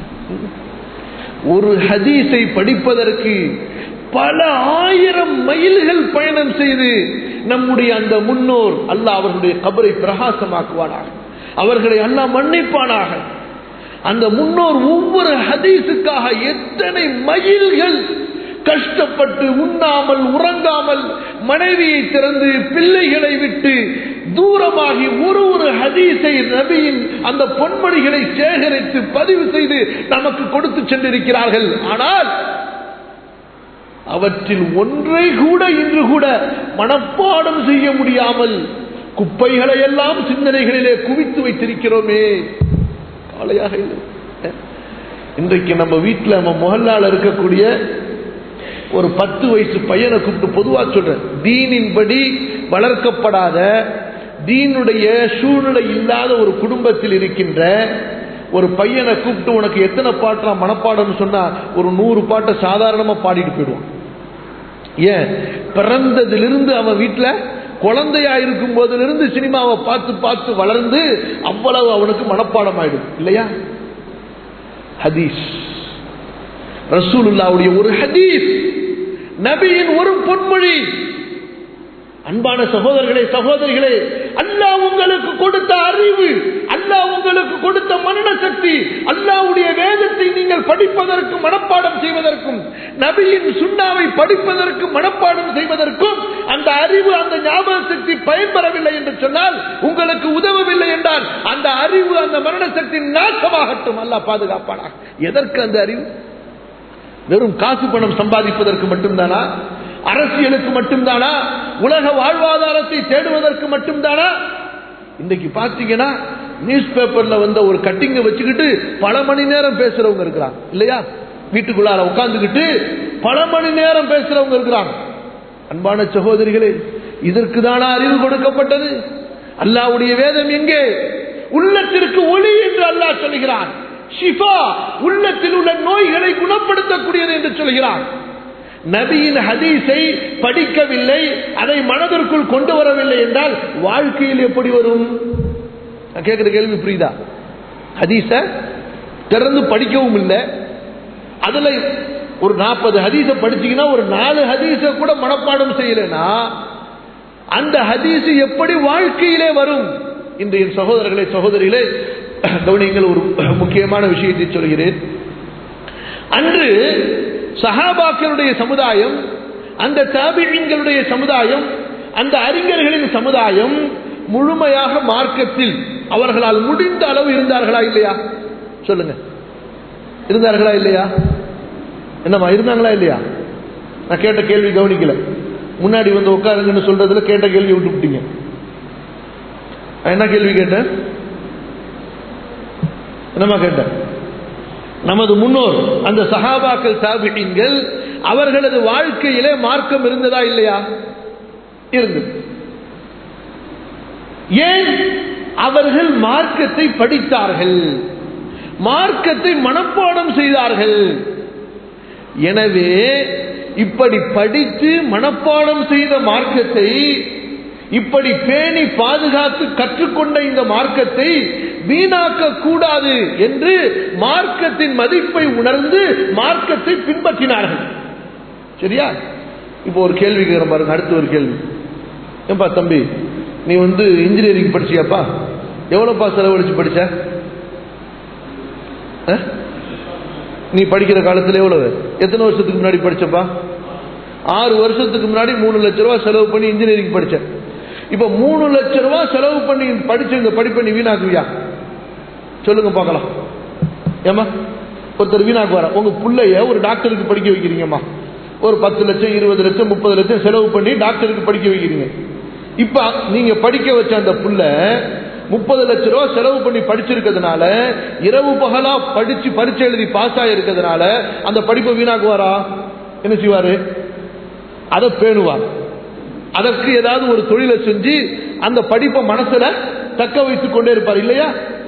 ஒரு ஹதீஸை படிப்பதற்கு பல ஆயிரம் மைல்கள் பயணம் செய்து நம்முடைய அந்த முன்னோர் அல்லாஹ் அவர்களுடைய கபரை பிரகாசமாக்குவானாக அவர்களை அல்லாஹ் மன்னிப்பானாக அந்த முன்னோர் ஒவ்வொரு ஹதீஸுக்காக எத்தனை மயில்கள் கஷ்டப்பட்டு உண்ணாமல் உறங்காமல் மனைவியை திறந்து பிள்ளைகளை விட்டு தூரமாகி ஒரு ஒரு ஹதீஸை நபியின் அந்த பொன்மொழிகளை சேகரித்து பதிவு செய்து நமக்கு கொடுத்து சென்றிருக்கிறார்கள் ஆனால் அவற்றில் ஒன்றை கூட இன்று கூட மனப்பாடம் செய்ய முடியாமல் குப்பைகளை எல்லாம் சிந்தனைகளிலே குவித்து வைத்திருக்கிறோமே காலையாக இல்லை இன்றைக்கு நம்ம வீட்டில் நம்ம முகல்லால் இருக்கக்கூடிய ஒரு பத்து வயசு பையனை கூப்பிட்டு பொதுவா சொல்றேன் தீனின்படி வளர்க்கப்படாத தீனுடைய சூழ்நிலை இல்லாத ஒரு குடும்பத்தில் இருக்கின்ற ஒரு பையனை கூப்பிட்டு உனக்கு எத்தனை பாட்டா மனப்பாடம்னு சொன்னா ஒரு நூறு பாட்டை சாதாரணமா பாடிட்டு போயிடுவான் ஏன் பிறந்ததிலிருந்து அவன் வீட்டுல குழந்தையா இருக்கும் போதிலிருந்து சினிமாவை பார்த்து பார்த்து வளர்ந்து அவ்வளவு அவனுக்கு மனப்பாடம் ஆயிடும் இல்லையா ஹதீஸ் ரசூலுல்லாவுடைய ஒரு ஹதீஸ் நபியின் ஒரு பொன்மொழி அன்பான சகோதரர்களே சகோதரிகளே அல்லாஹ் உங்களுக்கு கொடுத்த அறிவு அல்லாஹ் உங்களுக்கு கொடுத்த மரண சக்தி அல்லாஹ்வுடைய வேதத்தை நீங்கள் படிப்பதற்கு மனப்பாடம் செய்வதற்கும் நபியின் சுண்ணாவை படிப்பதற்கு மனப்பாடம் செய்வதற்கும் அந்த அறிவு அந்த ஞாபக சக்தி பயன்பெறவில்லை என்று சொன்னால் உங்களுக்கு உதவவில்லை என்றால் அந்த அறிவு அந்த மரண சக்தி நாசமாகட்டும் அல்லாஹ் பாதுகாப்பானாக எதற்கு அந்த அறிவு வெறும் காசு பணம் சம்பாதிப்பதற்கு மட்டும்தானா அரசியலுக்கு மட்டும்தானா உலக வாழ்வாதாரத்தை தேடுவதற்கு மட்டும்தானா இன்னைக்கு பாத்தீங்கன்னா நியூஸ் பேப்பர்ல வந்த ஒரு கட்டிங்க வச்சுக்கிட்டு பல மணி நேரம் பேசுறவங்க இருக்கிறாங்க இல்லையா வீட்டுக்குள்ளார உட்கார்ந்துகிட்டு பல மணி நேரம் பேசுறவங்க இருக்கிறாங்க அன்பான சகோதரிகளே இதற்கு தானா அறிவு கொடுக்கப்பட்டது அல்லாவுடைய வேதம் எங்கே உள்ளத்திற்கு ஒளி என்று அல்லாஹ் சொல்கிறான் ஷிஃபா உள்ளத்தில் உள்ள நோய்களை குணப்படுத்தக்கூடியது என்று சொல்கிறான் நபியின் ஹதீஸை படிக்கவில்லை அதை மனதிற்குள் கொண்டு வரவில்லை என்றால் வாழ்க்கையில் எப்படி வரும் நான் கேட்கிற கேள்வி புரியுதா ஹதீஸ திறந்து படிக்கவும் இல்லை அதுல ஒரு நாற்பது ஹதீஸ படிச்சீங்கன்னா ஒரு நாலு ஹதீஸ கூட மனப்பாடம் செய்யலைன்னா அந்த ஹதீஸ் எப்படி வாழ்க்கையிலே வரும் இன்றைய சகோதரர்களே சகோதரிகளே கவனிங்கள் ஒரு முக்கியமான விஷயத்தை சொல்கிறேன் அன்று சஹாபாக்களுடைய சமுதாயம் அந்த தாபிகளுடைய சமுதாயம் அந்த அறிஞர்களின் சமுதாயம் முழுமையாக மார்க்கத்தில் அவர்களால் முடிந்த அளவு இருந்தார்களா இல்லையா சொல்லுங்க இருந்தார்களா இல்லையா என்னம்மா இருந்தாங்களா இல்லையா நான் கேட்ட கேள்வி கவனிக்கல முன்னாடி வந்து உட்காருங்கன்னு சொல்றதுல கேட்ட கேள்வி விட்டு விட்டீங்க நான் என்ன கேள்வி கேட்டேன் என்னம்மா கேட்டேன் நமது முன்னோர் அந்த சஹாபாக்கள் தாபிகள் அவர்களது வாழ்க்கையிலே மார்க்கம் இருந்ததா இல்லையா இருந்தது ஏன் அவர்கள் மார்க்கத்தை படித்தார்கள் மார்க்கத்தை மனப்பாடம் செய்தார்கள் எனவே இப்படி படித்து மனப்பாடம் செய்த மார்க்கத்தை இப்படி பேணி பாதுகாத்து கற்றுக்கொண்ட இந்த மார்க்கத்தை வீணாக்க கூடாது என்று மார்க்கத்தின் மதிப்பை உணர்ந்து மார்க்கத்தை பின்பற்றினார்கள் சரியா இப்போ ஒரு கேள்வி கேட்கிறேன் பாருங்க அடுத்து ஒரு கேள்வி ஏன்பா தம்பி நீ வந்து இன்ஜினியரிங் படிச்சியாப்பா எவ்வளோப்பா செலவழிச்சு படிச்ச அஹ்? நீ படிக்கிற காலத்தில் எவ்வளவு எத்தனை வருஷத்துக்கு முன்னாடி படிச்சப்பா ஆறு வருஷத்துக்கு முன்னாடி மூணு லட்ச ரூபா செலவு பண்ணி இன்ஜினியரிங் படிச்சேன் இப்ப மூணு லட்ச ரூபா செலவு பண்ணி படிச்ச இந்த படிப்பை நீ வீணாக்குவியா சொல்லுங்க பார்க்கலாம் ஏமா ஒருத்தர் வீணாக்குவாரா உங்க பிள்ளைய ஒரு டாக்டருக்கு படிக்க வைக்கிறீங்கம்மா ஒரு பத்து லட்சம் இருபது லட்சம் முப்பது லட்சம் செலவு பண்ணி டாக்டருக்கு படிக்க வைக்கிறீங்க இப்ப நீங்க படிக்க வச்ச அந்த புள்ள முப்பது லட்ச ரூபா செலவு பண்ணி படிச்சிருக்கிறதுனால இரவு பகலா படிச்சு பரீட்சை எழுதி பாஸ் ஆயிருக்கிறதுனால அந்த படிப்பை வீணாக்குவாரா என்ன செய்வாரு அதை பேணுவார் அதற்கு ஏதாவது ஒரு தொழிலை செஞ்சு அந்த படிப்பை மனசுல தக்க வைத்துக் கொண்டே இருப்பார் இல்லையா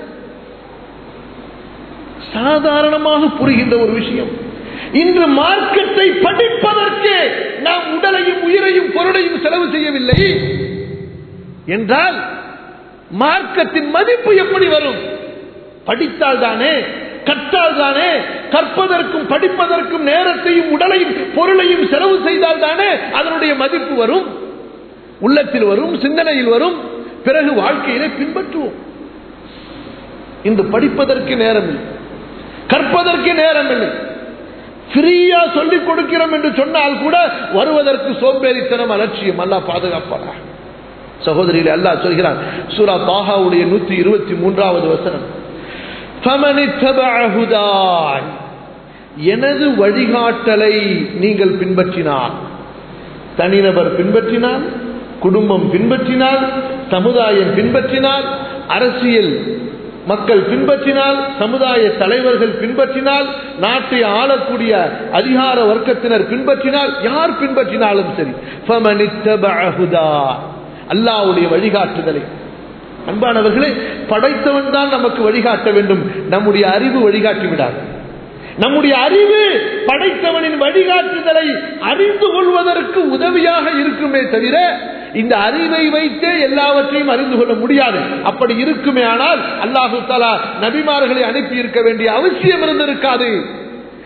சாதாரணமாக புரிகின்ற ஒரு விஷயம் இன்று மார்க்கத்தை படிப்பதற்கு நாம் உடலையும் உயிரையும் பொருளையும் செலவு செய்யவில்லை என்றால் மார்க்கத்தின் மதிப்பு எப்படி வரும் படித்தால் தானே கற்றால் தானே கற்பதற்கும் படிப்பதற்கும் நேரத்தையும் உடலையும் பொருளையும் செலவு செய்தால் தானே அதனுடைய மதிப்பு வரும் உள்ளத்தில் வரும் சிந்தனையில் வரும் பிறகு வாழ்க்கையிலே பின்பற்றுவோம் இன்று படிப்பதற்கு நேரம் இல்லை கற்பதற்கு நேரம் இல்லை ஃப்ரீயா சொல்லிக் கொடுக்கிறோம் என்று சொன்னால் கூட வருவதற்கு சோம்பேறித்தனம் அலட்சியம் அல்ல பாதுகாப்பானா சகோதரியில் அல்லாஹ் சொல்கிறான் சூரா தாஹாவுடைய நூத்தி இருபத்தி மூன்றாவது வசனம் فَمَنِ اتَّبَعَ هُدَايَ எனது வழிகாட்டலை நீங்கள் பின்பற்றினால் தனிநபர் பின்பற்றினால் குடும்பம் பின்பற்றினால் சமுதாயம் பின்பற்றினால் அரசியல் மக்கள் பின்பற்றினால் சமுதாய தலைவர்கள் பின்பற்றினால் நாட்டை ஆளக்கூடிய அதிகார வர்க்கத்தினர் பின்பற்றினால் யார் பின்பற்றினாலும் சரி فَمَنِ اتَّبَعَ هُدَايَ அல்லாவுடைய வழிகாட்டுதலை அன்பானவர்களே படைத்தவன் தான் நமக்கு வழிகாட்ட வேண்டும் நம்முடைய அறிவு வழிகாட்டி விடாது நம்முடைய அறிவு படைத்தவனின் வழிகாட்டுதலை அறிந்து கொள்வதற்கு உதவியாக இருக்குமே தவிர இந்த அறிவை வைத்தே எல்லாவற்றையும் அறிந்து கொள்ள முடியாது அப்படி இருக்குமே ஆனால் அல்லாஹு தாலா நபிமார்களை அனுப்பி இருக்க வேண்டிய அவசியம் இருந்திருக்காது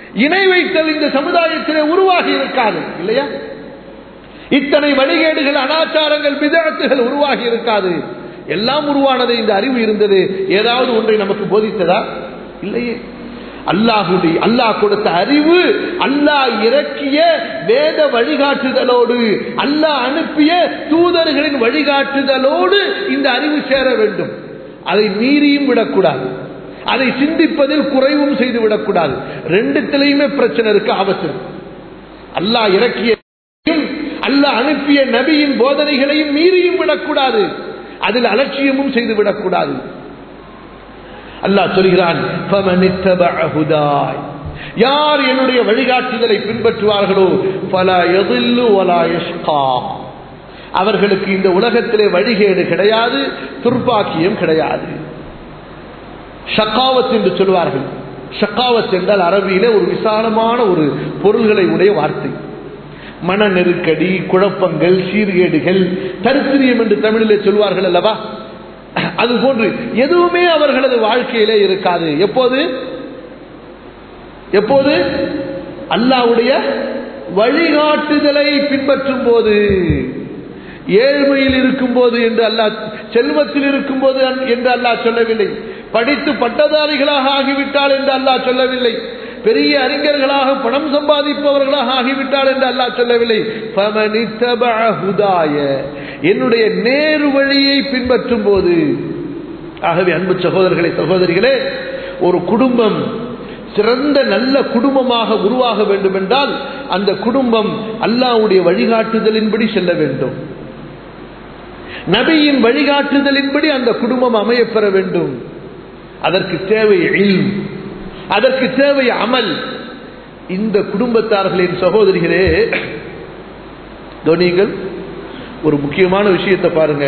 இணை வைத்தல் இந்த சமுதாயத்திலே உருவாகி இருக்காது இல்லையா இத்தனை வழிகேடுகள் அனாச்சாரங்கள் விதத்துகள் உருவாகி இருக்காது எல்லாம் உருவானது இந்த அறிவு இருந்தது ஏதாவது ஒன்றை நமக்கு போதித்ததா இல்லையே அல்லாஹுடைய அல்லாஹ் கொடுத்த அறிவு அல்லாஹ் இறக்கிய வேத வழிகாட்டுதலோடு அல்லாஹ் அனுப்பிய தூதர்களின் வழிகாட்டுதலோடு இந்த அறிவு சேர வேண்டும் அதை மீறியும் விடக்கூடாது அதை சிந்திப்பதில் குறைவும் செய்து விடக்கூடாது ரெண்டுத்திலையுமே பிரச்சனை இருக்கு அவசியம் அல்லாஹ் இறக்கிய அல்லாஹ் அனுப்பிய நபியின் போதனைகளையும் மீறியும் விடக்கூடாது அதில் அலட்சியமும் செய்து விடக்கூடாது அல்லாஹ் சொல்கிறான் யார் என்னுடைய வழிகாட்டுதலை பின்பற்றுவார்களோ பல எதில்லு ஒலா யஷ்கா அவர்களுக்கு இந்த உலகத்திலே வழிகேடு கிடையாது துர்பாக்கியம் கிடையாது ஷக்காவத் என்று சொல்வார்கள் ஷக்காவத் என்றால் அரபியிலே ஒரு விசாலமான ஒரு பொருள்களை உடைய வார்த்தை மன நெருக்கடி குழப்பங்கள் சீர்கேடுகள் தரித்திரியம் என்று தமிழிலே சொல்வார்கள் அல்லவா அது போன்று எதுவுமே அவர்களது வாழ்க்கையிலே இருக்காது எப்போது எப்போது அல்லாவுடைய வழிகாட்டுதலை பின்பற்றும் போது ஏழ்மையில் இருக்கும் போது என்று அல்லாஹ் செல்வத்தில் இருக்கும் போது என்று அல்லாஹ் சொல்லவில்லை படித்து பட்டதாரிகளாக ஆகிவிட்டால் என்று அல்லாஹ் சொல்லவில்லை பெரிய அறிஞர்களாக பணம் சம்பாதிப்பவர்களாக ஆகிவிட்டால் என்று அல்லாஹ் சொல்லவில்லை என்னுடைய நேரு வழியை பின்பற்றும் போது ஆகவே அன்பு சகோதரர்களே சகோதரிகளே ஒரு குடும்பம் சிறந்த நல்ல குடும்பமாக உருவாக வேண்டும் என்றால் அந்த குடும்பம் அல்லாவுடைய வழிகாட்டுதலின்படி செல்ல வேண்டும் நபியின் வழிகாட்டுதலின்படி அந்த குடும்பம் அமையப்பெற வேண்டும் அதற்கு தேவை இல்ம் அதற்கு தேவை அமல் இந்த குடும்பத்தார்களின் சகோதரிகளே நீங்கள் ஒரு முக்கியமான விஷயத்தை பாருங்க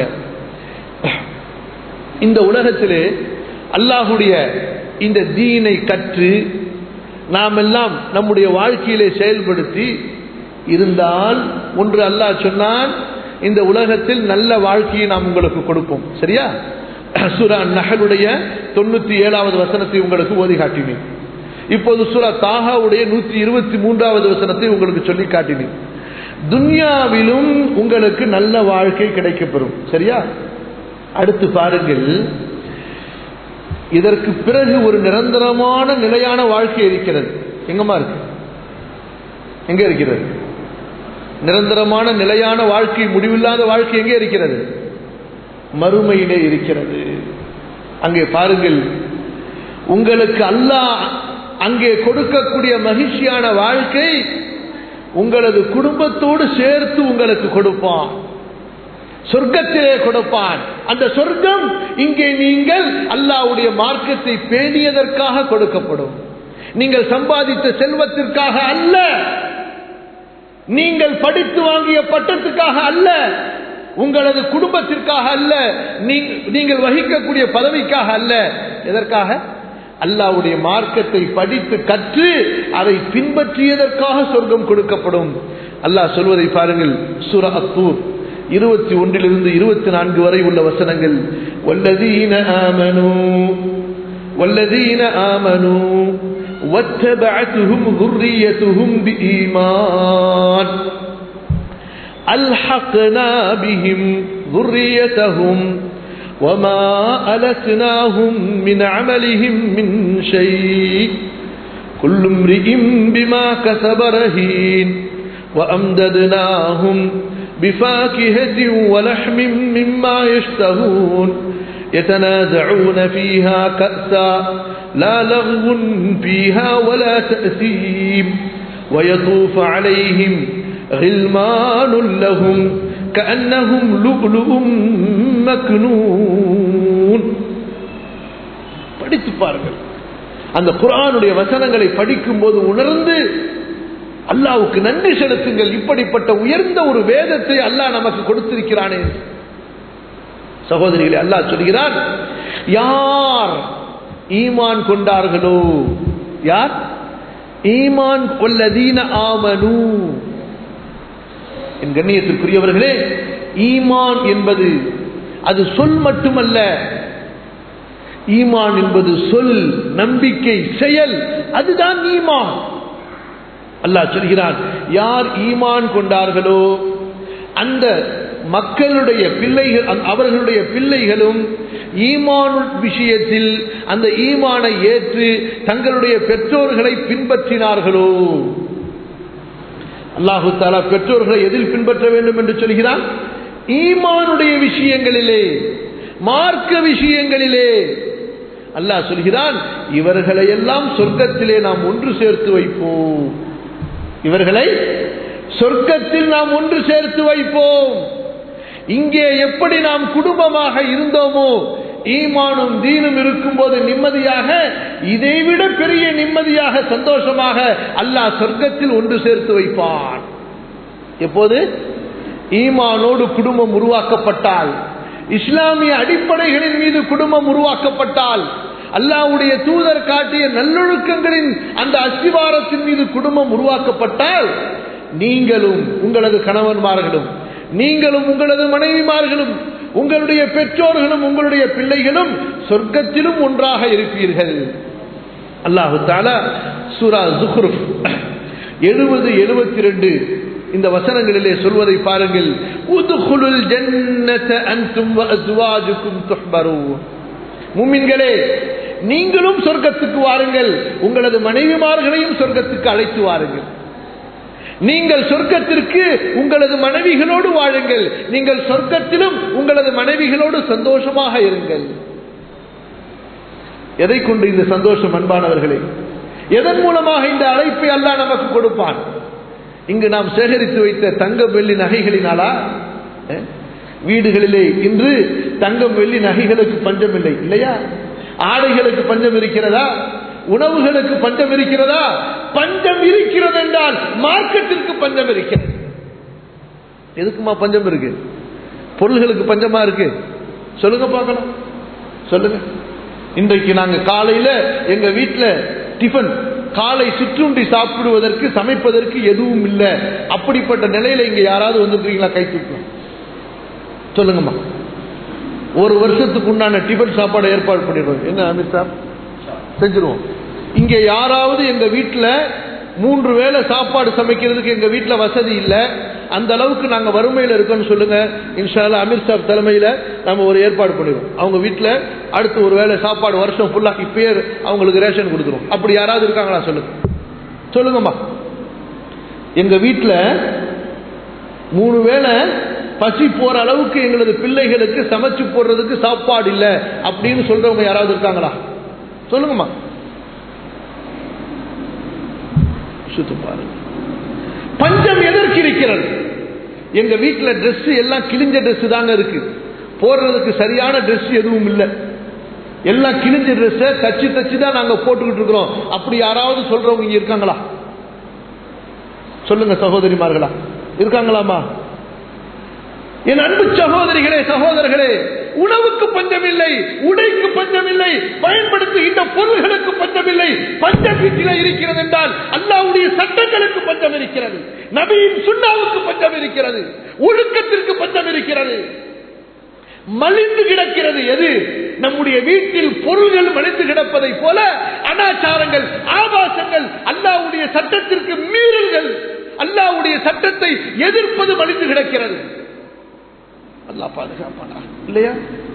இந்த உலகத்திலே அல்லாஹுடைய இந்த தீனை கற்று நாம் எல்லாம் நம்முடைய வாழ்க்கையிலே செயல்படுத்தி இருந்தால் ஒன்று அல்லாஹ் சொன்னான் இந்த உலகத்தில் நல்ல வாழ்க்கையை நாம் உங்களுக்கு கொடுப்போம் சரியா சுரா நகலுடைய தொண்ணூத்தி ஏழாவது வசனத்தை உங்களுக்கு ஓதி காட்டினேன் இப்போது சுரா தாகாவுடைய நூத்தி இருபத்தி மூன்றாவது வசனத்தை உங்களுக்கு சொல்லி காட்டினேன் துன்யாவிலும் உங்களுக்கு நல்ல வாழ்க்கை கிடைக்கப்பெறும் சரியா அடுத்து பாருங்கள் இதற்கு பிறகு ஒரு நிரந்தரமான நிலையான வாழ்க்கை இருக்கிறது எங்கம்மா இருக்கு எங்க இருக்கிறது நிரந்தரமான நிலையான வாழ்க்கை முடிவில்லாத வாழ்க்கை எங்கே இருக்கிறது மறுமையிலே இருக்கிறது அங்கே பாருங்கள் உங்களுக்கு அல்லாஹ் அங்கே கொடுக்கக்கூடிய மகிழ்ச்சியான வாழ்க்கை உங்களது குடும்பத்தோடு சேர்த்து உங்களுக்கு கொடுப்பான் சொர்க்கத்திலே கொடுப்பான் அந்த சொர்க்கம் இங்கே நீங்கள் அல்லாவுடைய மார்க்கத்தை பேணியதற்காக கொடுக்கப்படும் நீங்கள் சம்பாதித்த செல்வத்திற்காக அல்ல நீங்கள் படித்து வாங்கிய பட்டத்துக்காக அல்ல உங்களது குடும்பத்திற்காக அல்ல நீங்கள் வகிக்கக்கூடிய பதவிக்காக அல்ல எதற்காக அல்லாவுடைய மார்க்கத்தை படித்து கற்று அதை பின்பற்றியதற்காக சொர்க்கம் கொடுக்கப்படும் அல்லாஹ் சொல்வதை பாருங்கள் சுர அத்தூர் இருபத்தி ஒன்றிலிருந்து இருபத்தி நான்கு வரை உள்ள வசனங்கள் வல்லதீன ஆமனு வல்லதீன ஆமனு واتبعتهم ذريتهم بإيمان ألحقنا بهم ذريتهم وما ألتناهم من عملهم من شيء كل امرئ بما كسب رهين وأمددناهم بفاكهة ولحم مما يشتهون يتنازعون فيها كأسا لا لغو فيها ولا تأثيم ويطوف عليهم غلمان لهم كأنهم لؤلؤ مكنون படித்து பாருங்கள் அந்த குரானுடைய வசனங்களை படிக்கும் போது உணர்ந்து அல்லாவுக்கு நன்றி செலுத்துங்கள் இப்படிப்பட்ட உயர்ந்த ஒரு வேதத்தை அல்லாஹ் நமக்கு கொடுத்திருக்கிறானே சகோதரிகளை அல்லாஹ் சொல்கிறான் யார் ஈமான் கொண்டார்களோ யார் ஈமான் கொல்லதீன ஆமனு என் கண்ணியத்திற்குரியவர்களே ஈமான் என்பது அது சொல் மட்டுமல்ல ஈமான் என்பது சொல் நம்பிக்கை செயல் அதுதான் ஈமான் அல்லாஹ் சொல்கிறான் யார் ஈமான் கொண்டார்களோ அந்த மக்களுடைய பிள்ளைகள் அவர்களுடைய பிள்ளைகளும் ஈமான் விஷயத்தில் அந்த ஈமானை ஏற்று தங்களுடைய பெற்றோர்களை பின்பற்றினார்களோ அல்லாஹு தாலா பெற்றோர்களை எதில் பின்பற்ற வேண்டும் என்று சொல்கிறான் ஈமானுடைய விஷயங்களிலே மார்க்க விஷயங்களிலே அல்லாஹ் சொல்கிறான் இவர்களை எல்லாம் சொர்க்கத்திலே நாம் ஒன்று சேர்த்து வைப்போம் இவர்களை சொர்க்கத்தில் நாம் ஒன்று சேர்த்து வைப்போம் இங்கே எப்படி நாம் குடும்பமாக இருந்தோமோ ஈமானும் தீனும் இருக்கும்போது நிம்மதியாக இதைவிட பெரிய நிம்மதியாக சந்தோஷமாக அல்லாஹ் சொர்க்கத்தில் ஒன்று சேர்த்து வைப்பான் எப்போது ஈமானோடு குடும்பம் உருவாக்கப்பட்டால் இஸ்லாமிய அடிப்படைகளின் மீது குடும்பம் உருவாக்கப்பட்டால் அல்லாவுடைய தூதர் காட்டிய நல்லொழுக்கங்களின் அந்த அஸ்திவாரத்தின் மீது குடும்பம் உருவாக்கப்பட்டால் நீங்களும் உங்களது கணவன்மார்களும் நீங்களும் உங்களது மனைவிமார்களும் உங்களுடைய பெற்றோர்களும் உங்களுடைய பிள்ளைகளும் சொர்க்கத்திலும் ஒன்றாக இருப்பீர்கள் அல்லாஹு தாலா சூரா ஜுஹ்ருப் எழுபது எழுபத்தி ரெண்டு இந்த வசனங்களிலே சொல்வதை பாருங்கள் உதுகுலுல் ஜன்னத அன்தும் அஸ்வாஜுக்கும் துஹ்பரூன் மும்மின்களே நீங்களும் சொர்க்கத்துக்கு வாருங்கள் உங்களது மனைவிமார்களையும் சொர்க்கத்துக்கு அழைத்து வாருங்கள் நீங்கள் சொர்க்கத்திற்கு உங்களது மனைவிகளோடு வாழுங்கள் நீங்கள் சொர்க்கத்திலும் உங்களது மனைவிகளோடு சந்தோஷமாக இருங்கள் எதை கொண்டு இந்த சந்தோஷம் அன்பானவர்களே எதன் மூலமாக இந்த அழைப்பை அல்லா நமக்கு கொடுப்பான் இங்கு நாம் சேகரித்து வைத்த தங்கம் வெள்ளி நகைகளினாலா வீடுகளிலே இன்று தங்கம் வெள்ளி நகைகளுக்கு பஞ்சம் இல்லை இல்லையா ஆடைகளுக்கு பஞ்சம் இருக்கிறதா உணவுகளுக்கு பஞ்சம் இருக்கிறதா பஞ்சம் இருக்கிறது என்றால் மார்க்கெட்டிற்கு பஞ்சம் இருக்கிறது எதுக்குமா பஞ்சம் இருக்கு பொருள்களுக்கு பஞ்சமா இருக்கு சொல்லுங்க பார்க்கலாம் சொல்லுங்க இன்றைக்கு நாங்க காலையில எங்க வீட்டுல டிஃபன் காலை சிற்றுண்டி சாப்பிடுவதற்கு சமைப்பதற்கு எதுவும் இல்லை அப்படிப்பட்ட நிலையில இங்க யாராவது வந்துருக்கீங்களா கை தூக்கம் சொல்லுங்கம்மா ஒரு வருஷத்துக்கு உண்டான டிஃபன் சாப்பாடு ஏற்பாடு பண்ணிடுவோம் என்ன அமித்ஷா செஞ்சிருவோம் இங்க யாராவது எங்க வீட்டில் மூன்று வேளை சாப்பாடு சமைக்கிறதுக்கு எங்க வீட்டில் வசதி இல்லை அந்த அளவுக்கு நாங்கள் வறுமையில் இருக்கோம்னு சொல்லுங்க இன்ஷால்லா அமித்ஷா தலைமையில் நம்ம ஒரு ஏற்பாடு பண்ணிடுவோம் அவங்க வீட்டில் அடுத்து ஒரு வேளை சாப்பாடு வருஷம் ஃபுல்லாக இப்பயே அவங்களுக்கு ரேஷன் கொடுத்துரும் அப்படி யாராவது இருக்காங்களா சொல்லுங்க சொல்லுங்கம்மா எங்க வீட்டில் மூணு வேளை பசி போற அளவுக்கு எங்களது பிள்ளைகளுக்கு சமைச்சு போடுறதுக்கு சாப்பாடு இல்லை அப்படின்னு சொல்றவங்க யாராவது இருக்காங்களா சொல்லுங்கம்மா சுத்து பாருங்க பஞ்சம் எதற்கு இருக்கிறது எங்க வீட்டுல Dress எல்லாம் கிழிஞ்ச Dress தாங்க இருக்கு போடுறதுக்கு சரியான Dress எதுவும் இல்லை எல்லாம் கிழிஞ்ச Dress தச்சு தச்சு தான் நாங்க போட்டுக்கிட்டு இருக்கிறோம் அப்படி யாராவது சொல்றவங்க இங்க இருக்காங்களா சொல்லுங்க சகோதரிமார்களா இருக்காங்களாமா என் அன்பு சகோதரிகளே சகோதரர்களே உணவுக்கு பஞ்சமில்லை உடைக்கு பஞ்சமில்லை பயன்படுத்துகின்ற பொருள்களுக்கு பஞ்சமில்லை பஞ்சம் வீட்டில இருக்கிறது என்றால் அல்லாவுடைய சட்டங்களுக்கு பஞ்சம் இருக்கிறது நபியின் சுண்ணாவுக்கு பஞ்சம் இருக்கிறது ஒழுக்கத்திற்கு பஞ்சம் இருக்கிறது மலிந்து கிடக்கிறது எது நம்முடைய வீட்டில் பொருள்கள் மலிந்து கிடப்பதை போல அனாச்சாரங்கள் ஆபாசங்கள் அல்லாவுடைய சட்டத்திற்கு மீறல்கள் அல்லாவுடைய சட்டத்தை எதிர்ப்பது மலிந்து கிடக்கிறது அல்லா பாதுகாப்பானா இல்லையா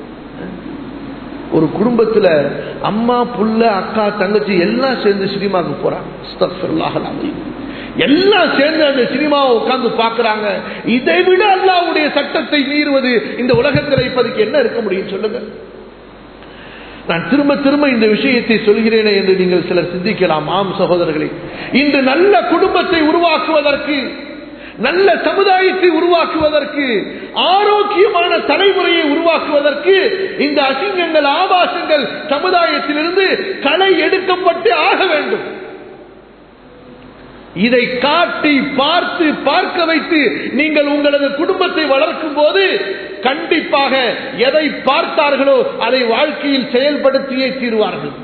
ஒரு குடும்பத்துல அம்மா புள்ள அக்கா தங்கச்சி எல்லாம் சேர்ந்து சினிமாவுக்கு போறாங்க எல்லாம் சேர்ந்து அந்த சினிமாவை உட்கார்ந்து பாக்குறாங்க இதை விட அல்லாவுடைய சட்டத்தை மீறுவது இந்த உலகத்தில் இப்போதைக்கு என்ன இருக்க முடியும் சொல்லுங்க நான் திரும்ப திரும்ப இந்த விஷயத்தை சொல்கிறேனே என்று நீங்கள் சிலர் சிந்திக்கலாம் ஆம் சகோதரர்களே இன்று நல்ல குடும்பத்தை உருவாக்குவதற்கு நல்ல சமுதாயத்தை உருவாக்குவதற்கு ஆரோக்கியமான தலைமுறையை உருவாக்குவதற்கு இந்த அசிங்கங்கள் ஆபாசங்கள் சமுதாயத்திலிருந்து களை எடுக்கப்பட்டு ஆக வேண்டும் இதை காட்டி பார்த்து பார்க்க வைத்து நீங்கள் உங்களது குடும்பத்தை வளர்க்கும் போது கண்டிப்பாக எதை பார்த்தார்களோ அதை வாழ்க்கையில் செயல்படுத்தியே தீர்வார்கள்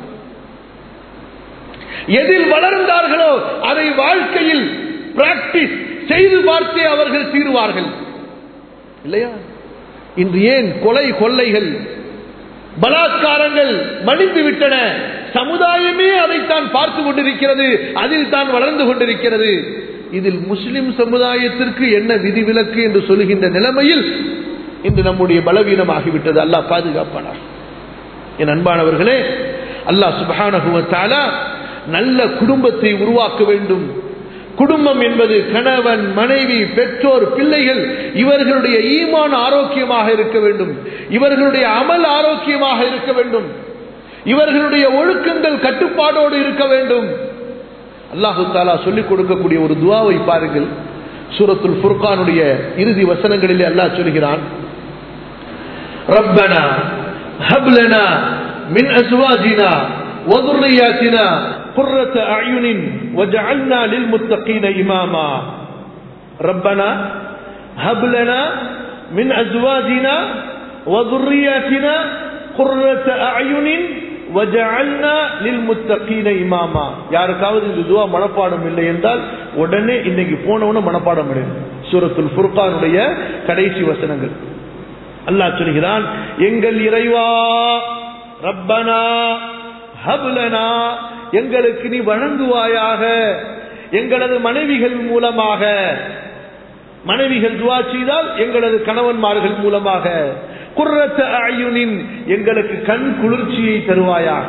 எதில் வளர்ந்தார்களோ அதை வாழ்க்கையில் பிராக்டிஸ் செய்து பார்த்தே அவர்கள் தீருவார்கள் இல்லையா இன்று ஏன் கொலை கொள்ளைகள் பலாத்காரங்கள் மடிந்து விட்டன சமுதாயமே அதைத்தான் பார்த்து கொண்டிருக்கிறது அதில் தான் வளர்ந்து கொண்டிருக்கிறது இதில் முஸ்லிம் சமுதாயத்திற்கு என்ன விதிவிலக்கு என்று சொல்லுகின்ற நிலைமையில் இன்று நம்முடைய பலவீனமாகிவிட்டது அல்லாஹ் பாதுகாப்பானார் என் அன்பானவர்களே அல்லாஹ் சுபஹானகுவத்தால நல்ல குடும்பத்தை உருவாக்க வேண்டும் குடும்பம் என்பது கணவன் மனைவி பெற்றோர் பிள்ளைகள் இவர்களுடைய ஈமான் ஆரோக்கியமாக இருக்க வேண்டும் இவர்களுடைய அமல் ஆரோக்கியமாக இருக்க வேண்டும் இவர்களுடைய ஒழுக்கங்கள் கட்டுப்பாடோடு இருக்க வேண்டும் அல்லாஹு தாலா சொல்லிக் கொடுக்கக்கூடிய ஒரு துவாவை பாருங்கள் சூரத்துல் ஃபுர்கானுடைய இறுதி வசனங்களிலே அல்லாஹ் சொல்கிறான் ரப்பனா ஹப்லனா மின் அஸ்வாஜினா وذرياتنا قرة أعين وجعلنا للمتقين إماما ربنا هب لنا من أزواجنا وذرياتنا قرة أعين وجعلنا للمتقين إماما யாருக்காவது இந்த துவா மனப்பாடம் இல்லை என்றால் உடனே இன்னைக்கு போனவன மனப்பாடம் அடையும் சூரத்துல் ஃபுர்கானுடைய கடைசி வசனங்கள் அல்லாஹ் சொல்கிறான் எங்கள் இறைவா ரப்பனா ஹபுலனா எங்களுக்கு நீ வழங்குவாயாக எங்களது மனைவிகள் மூலமாக மனைவிகள் துவா செய்தால் எங்களது கணவன்மார்கள் மூலமாக குர்ரத்த அயுனின் எங்களுக்கு கண் குளிர்ச்சியை தருவாயாக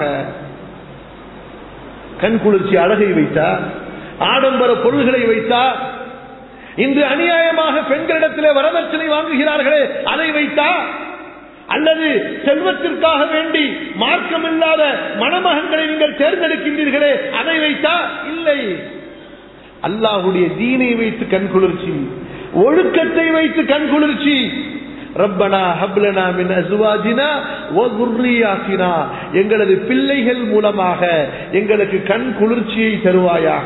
கண் குளிர்ச்சி அழகை வைத்தா ஆடம்பர பொருள்களை வைத்தா இன்று அநியாயமாக பெண்களிடத்திலே வரதட்சணை வாங்குகிறார்களே அதை வைத்தா அல்லது செல்வத்திற்காக வேண்டி மார்க்கமில்லாத மணமகன்களை நீங்கள் தேர்ந்தெடுக்கின்றீர்களே அதை வைத்தா இல்லை அல்லாஹுடைய தீனை வைத்து கண் குளிர்ச்சி ஒழுக்கத்தை வைத்து கண் குளிர்ச்சி ரப்பனா ஹப்லனா மின் அசுவாஜினா ஒர்ரியாசினா எங்களது பிள்ளைகள் மூலமாக எங்களுக்கு கண் குளிர்ச்சியை தருவாயாக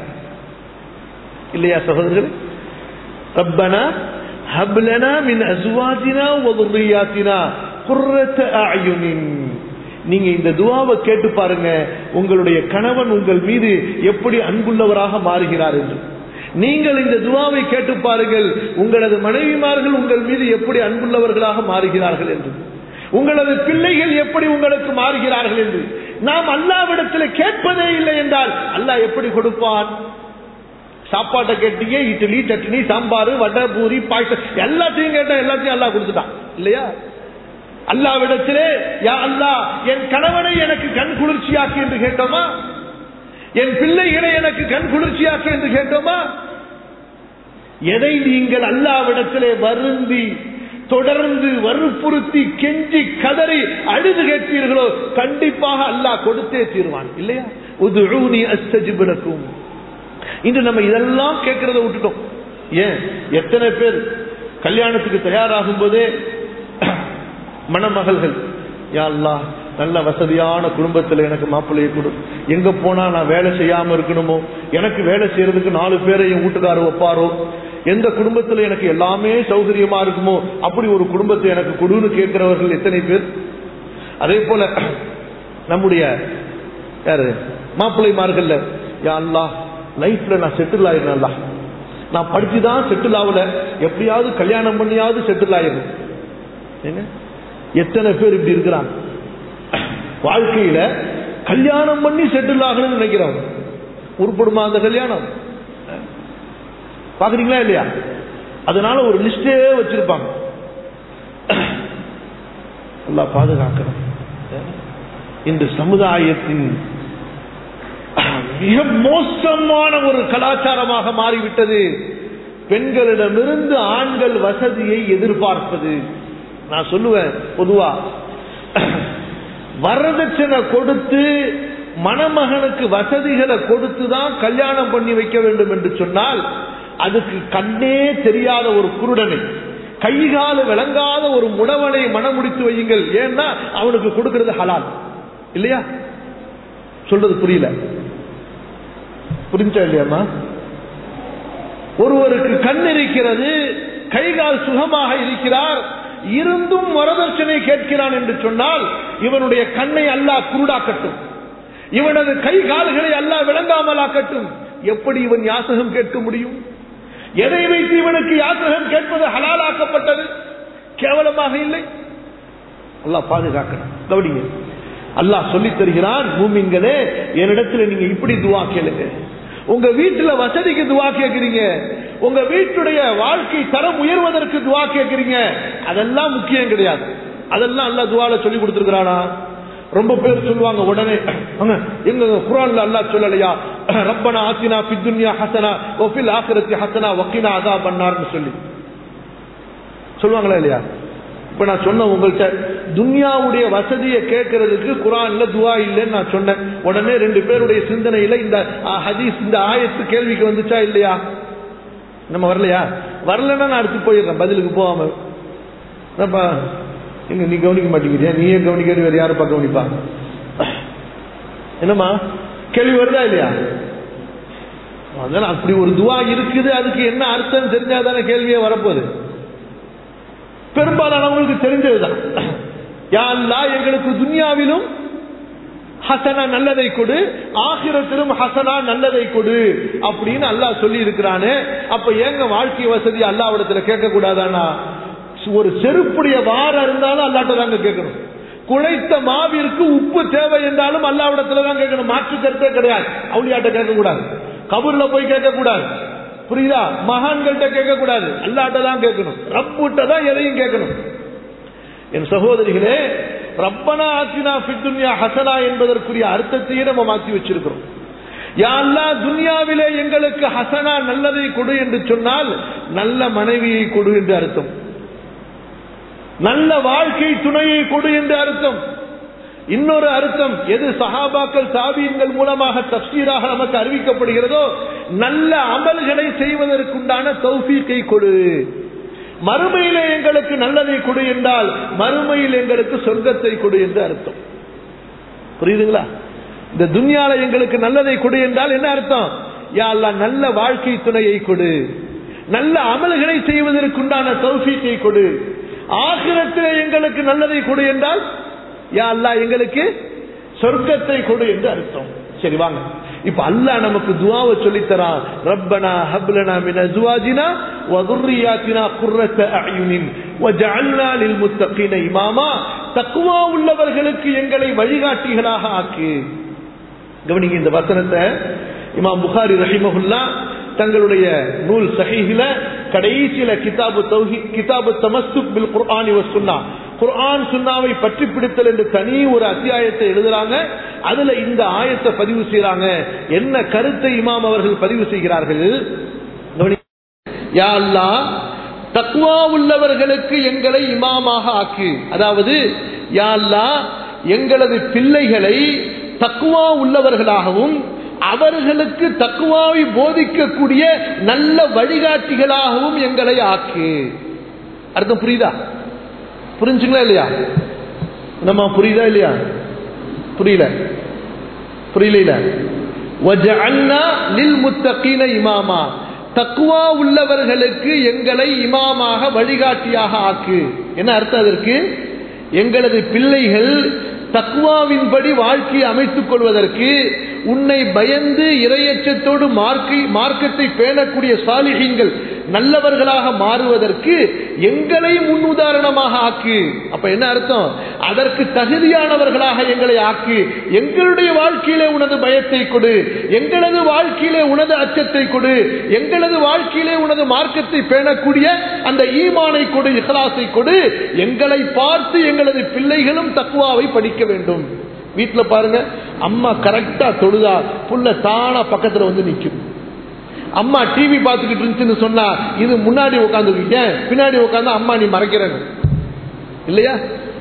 இல்லையா சகோதரர்கள் ரப்பனா ஹப்லனா மின் அசுவாஜினா ஒர்ரியாசினா குர்ரத்த அயுனின் நீங்க இந்த துவாவை கேட்டு பாருங்க உங்களுடைய கணவன் உங்கள் மீது எப்படி அன்புள்ளவராக மாறுகிறார் என்று நீங்கள் இந்த துவாவை கேட்டு பாருங்கள் உங்களது மனைவிமார்கள் உங்கள் மீது எப்படி அன்புள்ளவர்களாக மாறுகிறார்கள் என்று உங்களது பிள்ளைகள் எப்படி உங்களுக்கு மாறுகிறார்கள் என்று நாம் அல்லாவிடத்தில் கேட்பதே இல்லை என்றால் அல்லாஹ் எப்படி கொடுப்பான் சாப்பாட்டை கேட்டீங்க இட்லி சட்னி சாம்பார் வடை பூரி பாய்ச்சல் எல்லாத்தையும் கேட்டா எல்லாத்தையும் அல்லாஹ் கொடுத்துட்டான் இல்லையா அல்லாவிடத்திலே யா அல்லா என் கணவனை எனக்கு கண் குளிர்ச்சியாக்கு என்று கேட்டோமா என் பிள்ளைகளை எனக்கு கண் குளிர்ச்சியாக்கு என்று கேட்டோமா எதை நீங்கள் அல்லாவிடத்திலே வருந்தி தொடர்ந்து வற்புறுத்தி கெஞ்சி கதறி அழுது கேட்பீர்களோ கண்டிப்பாக அல்லாஹ் கொடுத்தே தீர்வான் இல்லையா உதுஊனி அஸ்தஜிபிடக்கும் இன்று நம்ம இதெல்லாம் கேட்கறத விட்டுட்டோம் ஏன் எத்தனை பேர் கல்யாணத்துக்கு தயாராகும் போதே மணமகள்கள் யா அல்லாஹ் நல்ல வசதியான குடும்பத்தில் எனக்கு மாப்பிள்ளையை கொடு எங்க போனா நான் வேலை செய்யாம இருக்கணுமோ எனக்கு வேலை செய்யறதுக்கு நாலு பேரை என் வீட்டுக்காரர் வைப்பாரோ எந்த குடும்பத்தில் எனக்கு எல்லாமே சௌகரியமா இருக்குமோ அப்படி ஒரு குடும்பத்தை எனக்கு கொடுன்னு கேட்கிறவர்கள் எத்தனை பேர் அதே போல நம்முடைய யாரு மாப்பிள்ளைமார்கள்ல யா அல்லாஹ் லைஃப்ல நான் செட்டில் ஆயிரேன் நான் படிச்சுதான் செட்டில் ஆகல எப்படியாவது கல்யாணம் பண்ணியாவது செட்டில் ஆயிரும் ஏங்க எத்தனை பேர் இப்படி இருக்கிறாங்க வாழ்க்கையில கல்யாணம் பண்ணி செட்டில் ஆகணும்னு நினைக்கிறாங்க உருப்படுமா அந்த கல்யாணம் பாக்குறீங்களா இல்லையா அதனால ஒரு லிஸ்டே வச்சிருப்பாங்க நல்லா பாதுகாக்கணும் இந்த சமுதாயத்தின் மிக மோசமான ஒரு கலாச்சாரமாக மாறிவிட்டது பெண்களிடமிருந்து ஆண்கள் வசதியை எதிர்பார்ப்பது நான் சொல்லுவேன் பொதுவா வரதட்சணை கொடுத்து மணமகனுக்கு வசதிகளை கொடுத்து தான் கல்யாணம் பண்ணி வைக்க வேண்டும் என்று சொன்னால் அதுக்கு கண்ணே தெரியாத ஒரு குருடனை கைகால விளங்காத ஒரு முடவனை மனமுடித்து வையுங்கள் ஏன்னா அவனுக்கு கொடுக்கிறது ஹலால் இல்லையா சொல்றது புரியல புரிஞ்சா இல்லையாமா ஒருவருக்கு கண் இருக்கிறது கைகால் சுகமாக இருக்கிறார் இருந்தும் வரதட்சணை கேட்கிறான் என்று சொன்னால் இவனுடைய கண்ணை அல்லாஹ் குருடாக்கட்டும் இவனது கை கால்களை அல்லாஹ் விளங்காமலாக்கட்டும் எப்படி இவன் யாசகம் கேட்க முடியும் எதை வைத்து இவனுக்கு யாசகம் கேட்பது ஹலாலாக்கப்பட்டது கேவலமாக இல்லை அல்லாஹ் பாதுகாக்கணும் கவனிங்க அல்லாஹ் சொல்லி தருகிறான் மூமின்களே என்னிடத்துல நீங்க இப்படி துவா கேளுங்க உங்க வீட்டுல வசதிக்கு துவா கேட்கிறீங்க உங்க வீட்டுடைய வாழ்க்கை தரம் உயர்வதற்கு துவா கேட்கிறீங்க அதெல்லாம் முக்கியம் கிடையாது அதெல்லாம் அல்ல துவால சொல்லி கொடுத்துருக்கிறானா ரொம்ப பேர் சொல்லுவாங்க உடனே அங்க, எங்க குரான்ல அல்லாஹ் சொல்லலையா ரப்பனா ஆத்தினா பித்துன்யா ஹசனா ஒஃபில் ஆசிரத்தி ஹசனா வக்கீனா அதா பண்ணார்னு சொல்லி சொல்லுவாங்களா இல்லையா இப்ப நான் சொன்ன உங்கள்கிட்ட துன்யாவுடைய வசதியை கேட்கறதுக்கு குரான்ல துவா இல்லைன்னு நான் சொன்னேன் உடனே ரெண்டு பேருடைய சிந்தனையில இந்த ஆ, ஹதீஸ் இந்த ஆயத்து கேள்விக்கு வந்துச்சா இல்லையா நம்ம வரலையா வரலன்னா நான் அடுத்து போயிடுறேன் பதிலுக்கு போகாம என்னப்பா எங்க நீ கவனிக்க மாட்டேங்கிறியா நீயே கவனிக்கிறது வேற யாருப்பா கவனிப்பா என்னம்மா கேள்வி வருதா இல்லையா அதனால அப்படி ஒரு துவா இருக்குது அதுக்கு என்ன அர்த்தம் தெரிஞ்சாதானே கேள்வியே வரப்போகுது பெரும்பாலானவங்களுக்கு தெரிஞ்சதுதான் யா அல்லாஹ் எங்களுக்கு துன்யாவிலும் ஹசனா நல்லதை கொடு ஆகிரத்திலும் ஹசனா நல்லதை கொடு அப்படின்னு அல்லாஹ் சொல்லி இருக்கிறானே அப்ப ஏங்க வாழ்க்கை வசதி அல்லாவிடத்துல கேட்க கூடாதானா ஒரு செருப்புடைய வாரம் இருந்தாலும் அல்லாட்ட தாங்க கேட்கணும் குழைத்த மாவிற்கு உப்பு தேவை என்றாலும் அல்லாவிடத்துல தான் கேட்கணும் மாற்று கருத்தே கிடையாது அவளியாட்ட கேட்க கூடாது கபூர்ல போய் கேட்க கூடாது புரியுதா மகான்கள்ட்ட கேட்க கூடாது அல்லாட்ட தான் கேட்கணும் ரப்புட்ட தான் எதையும் கேட்கணும் என் சகோதரிகளே ரப்பனா ஆத்தினா ஃபித்துன்யா ஹசனா என்பதற்குரிய அர்த்தத்தையே நம்ம மாற்றி வச்சிருக்கிறோம் யா அல்லாஹ் துன்யாவிலே எங்களுக்கு ஹசனா நல்லதை கொடு என்று சொன்னால் நல்ல மனைவியை கொடு என்று அர்த்தம் நல்ல வாழ்க்கை துணையை கொடு என்று அர்த்தம் இன்னொரு அர்த்தம் எது சஹாபாக்கள் தாபீன்கள் மூலமாக தப்சீராக நமக்கு அறிவிக்கப்படுகிறதோ நல்ல அமல்களை செய்வதற்குண்டான தௌஃபீக்கை கொடு மறுமையிலே எங்களுக்கு நல்லதை கொடு என்றால் மறுமையில் எங்களுக்கு சொர்க்கத்தை கொடு என்று அர்த்தம் புரியுதுங்களா இந்த துன்யால எங்களுக்கு நல்லதை கொடு என்றால் என்ன அர்த்தம் யா அல்லாஹ் நல்ல வாழ்க்கை துணையை கொடு நல்ல அமல்களை செய்வதற்குண்டான தௌஃபீக்கை கொடு ஆகிரத்திலே எங்களுக்கு நல்லதை கொடு என்றால் யா அல்லாஹ் எங்களுக்கு சொர்க்கத்தை கொடு என்று அர்த்தம் சரி வாங்க இப்ப அல்லாஹ் நமக்கு துவாவை சொல்லித் தரான் ரப்பனா ஹப்லனா மின் அஸ்வாஜினா வ ذُرِّيَّاتِنَا قُرَّةَ أَعْيُنٍ وَجَعَلْنَا لِلْمُتَّقِينَ إِمَامًا தக்வா உள்ளவர்களுக்கு எங்களை வழிகாட்டிகளாக ஆக்கு கவனிங்க இந்த வசனத்தை இமாம் புகாரி ரஹிமஹுல்லா தங்களுடைய நூல் சஹீஹில கடைசியில கிதாபு தௌஹி கிதாபு தமஸ்துக் பில் குர்ஆனி வ சுன்னா குர்ஆன் சுன்னாவை பற்றி பிடித்தல் என்று தனி ஒரு அத்தியாயத்தை எழுதுறாங்க அதுல இந்த ஆயத்தை பதிவு செய்யறாங்க என்ன கருத்தை இமாம் அவர்கள் பதிவு செய்கிறார்கள் கவனி- யா அல்லாஹ் தக்வா உள்ளவர்களுக்கு எங்களை இமாமாக ஆக்கு அதாவது யா அல்லாஹ் எங்களது பிள்ளைகளை தக்குவா உள்ளவர்களாகவும் அவர்களுக்கு தக்குவாவை போதிக்கக்கூடிய நல்ல வழிகாட்டிகளாகவும் எங்களை ஆக்கு அர்த்தம் புரியுதா புரிஞ்சுங்களா இல்லையா நம்ம புரியுதா இல்லையா புரியல புரியல وَجَعَلْنَا لِلْمُتَّقِينَ இமாமா தக்குவா உள்ளவர்களுக்கு எங்களை இமாமாக வழிகாட்டியாக ஆக்கு என்ன அர்த்தம் அதற்கு எங்களது பிள்ளைகள் தக்குவாவின்படி வாழ்க்கையை அமைத்துக் கொள்வதற்கு உன்னை பயந்து இரையச்சத்தோடு மார்க்கை மார்க்கத்தை பேணக்கூடிய சாலிகங்கள் நல்லவர்களாக மாறுவதற்கு எங்களை முன்னுதாரணமாக ஆக்கு அப்ப என்ன அர்த்தம் அதற்கு தகுதியானவர்களாக எங்களை ஆக்கு எங்களுடைய வாழ்க்கையிலே உனது பயத்தை கொடு எங்களது வாழ்க்கையிலே உனது அச்சத்தை கொடு எங்களது வாழ்க்கையிலே உனது மார்க்கத்தை பேணக்கூடிய அந்த ஈமானை கொடு இஹ்லாஸை கொடு எங்களை பார்த்து எங்களது பிள்ளைகளும் தக்குவாவை படிக்க வேண்டும் வீட்டுல பாருங்க அம்மா கரெக்டா தொழுதா புள்ள தானா பக்கத்துல வந்து நிக்கும் அம்மா டிவி பார்த்துக்கிட்டு இருந்துச்சுன்னு சொன்னா இது முன்னாடி உட்காந்துருக்கீங்க பின்னாடி உட்காந்து அம்மா நீ மறைக்கிறேன்னு இல்லையா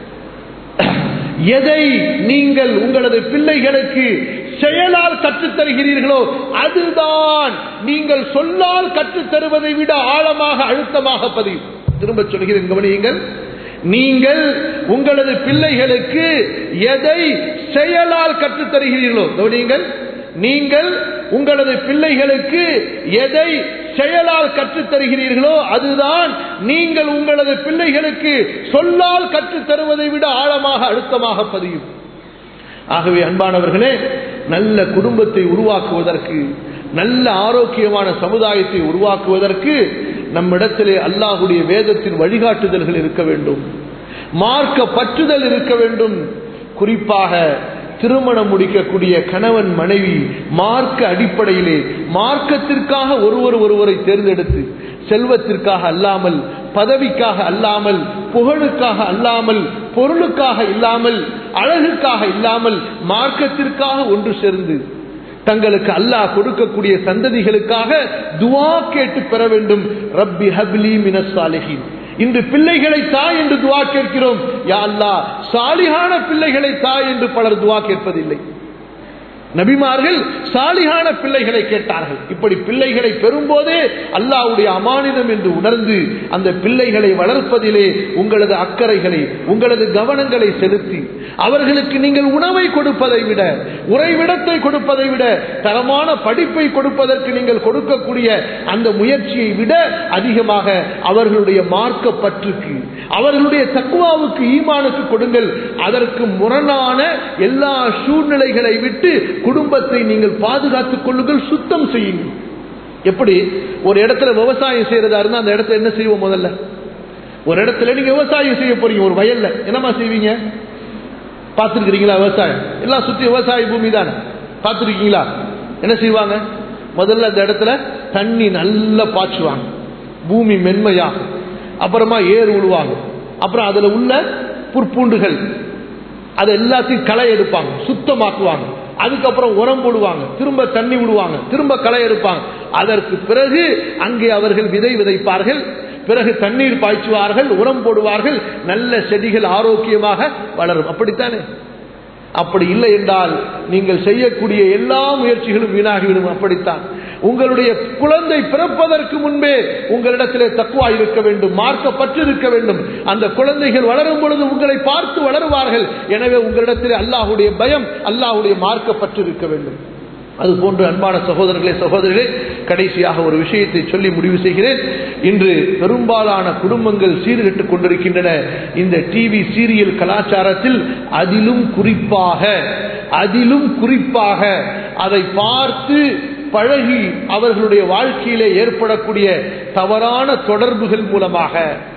எதை நீங்கள் உங்களது பிள்ளைகளுக்கு செயலால் கற்றுத் தருகிறீர்களோ அதுதான் நீங்கள் சொல்லால் கற்றுத் தருவதை விட ஆழமாக அழுத்தமாக பதிவு திரும்ப சொல்கிறேன் கவனியுங்கள் நீங்கள் உங்களது பிள்ளைகளுக்கு எதை செயலால் கற்றுத் தருகிறீர்களோ கவனியுங்கள் நீங்கள் உங்களது பிள்ளைகளுக்கு எதை செயலால் கற்றுத் தருகிறீர்களோ அதுதான் நீங்கள் உங்களது பிள்ளைகளுக்கு சொல்லால் கற்றுத் தருவதை விட ஆழமாக அழுத்தமாக பதியும் ஆகவே அன்பானவர்களே நல்ல குடும்பத்தை உருவாக்குவதற்கு நல்ல ஆரோக்கியமான சமுதாயத்தை உருவாக்குவதற்கு நம்மிடத்திலே அல்லாஹுடைய வேதத்தின் வழிகாட்டுதல்கள் இருக்க வேண்டும் மார்க்க பற்றுதல் இருக்க வேண்டும் குறிப்பாக திருமணம் முடிக்கக்கூடிய கணவன் மனைவி மார்க்க அடிப்படையிலே மார்க்கத்திற்காக ஒருவர் ஒருவரை தேர்ந்தெடுத்து செல்வத்திற்காக அல்லாமல் பதவிக்காக அல்லாமல் புகழுக்காக அல்லாமல் பொருளுக்காக இல்லாமல் அழகுக்காக இல்லாமல் மார்க்கத்திற்காக ஒன்று சேர்ந்து தங்களுக்கு அல்லாஹ் கொடுக்கக்கூடிய சந்ததிகளுக்காக துவா கேட்டு பெற வேண்டும் ரப்பி ஹப்லி மினஸ் சாலிஹின் இன்று பிள்ளைகளை தா என்று துவா கேட்கிறோம் யா அல்லா சாலிகான பிள்ளைகளை தா என்று பலர் துவா கேட்பதில்லை நபிமார்கள் சாலிகான பிள்ளைகளை கேட்டார்கள் இப்படி பிள்ளைகளை பெறும்போதே அல்லாவுடைய அமானிதம் என்று உணர்ந்து அந்த பிள்ளைகளை வளர்ப்பதிலே உங்களது அக்கறைகளை உங்களது கவனங்களை செலுத்தி அவர்களுக்கு நீங்கள் உணவை கொடுப்பதை விட உறைவிடத்தை கொடுப்பதை விட தரமான படிப்பை கொடுப்பதற்கு நீங்கள் கொடுக்கக்கூடிய அந்த முயற்சியை விட அதிகமாக அவர்களுடைய மார்க்க பற்றுக்கு அவர்களுடைய தக்குவாவுக்கு ஈமானுக்கு கொடுங்கள் அதற்கு முரணான எல்லா சூழ்நிலைகளை விட்டு குடும்பத்தை நீங்கள் பாதுகாத்துக் கொள்ளுங்கள் சுத்தம் செய்யுங்கள் எப்படி ஒரு இடத்துல விவசாயம் செய்யறதா இருந்தா அந்த இடத்துல என்ன செய்வோம் முதல்ல ஒரு இடத்துல நீங்க விவசாயம் செய்ய போறீங்க ஒரு வயல்ல என்னமா செய்வீங்க பார்த்துருக்கிறீங்களா விவசாயம் எல்லாம் சுத்தி விவசாய பூமி தானே பார்த்துருக்கீங்களா என்ன செய்வாங்க முதல்ல அந்த இடத்துல தண்ணி நல்லா பாய்ச்சுவாங்க பூமி மென்மையாகும் அப்புறமா ஏர் விழுவாங்க அப்புறம் அதுல உள்ள புற்பூண்டுகள் அதை எல்லாத்தையும் களை எடுப்பாங்க சுத்தமாக்குவாங்க அதுக்கப்புறம் உரம் போடுவாங்க திரும்ப தண்ணி விடுவாங்க திரும்ப களை எடுப்பாங்க அதற்கு பிறகு அங்கே அவர்கள் விதை விதைப்பார்கள் பிறகு தண்ணீர் பாய்ச்சுவார்கள் உரம் போடுவார்கள் நல்ல செடிகள் ஆரோக்கியமாக வளரும் அப்படித்தானே அப்படி இல்லை என்றால் நீங்கள் செய்யக்கூடிய எல்லா முயற்சிகளும் வீணாகிவிடும் அப்படித்தான் உங்களுடைய குழந்தை பிறப்பதற்கு முன்பே உங்களிடத்திலே தக்குவா இருக்க வேண்டும் மார்க்க பற்று இருக்க வேண்டும் அந்த குழந்தைகள் வளரும் பொழுது உங்களை பார்த்து வளருவார்கள் எனவே உங்களிடத்திலே அல்லாஹுடைய பயம் அல்லாஹுடைய மார்க்க பற்று இருக்க வேண்டும் அது போன்று அன்பான சகோதரர்களே சகோதரிகளே கடைசியாக ஒரு விஷயத்தை சொல்லி முடிவு செய்கிறேன் இன்று பெரும்பாலான குடும்பங்கள் சீர்கெட்டுக் கொண்டிருக்கின்றன இந்த டிவி சீரியல் கலாச்சாரத்தில் அதிலும் குறிப்பாக அதிலும் குறிப்பாக அதை பார்த்து பழகி அவர்களுடைய வாழ்க்கையிலே ஏற்படக்கூடிய தவறான தொடர்புகள் மூலமாக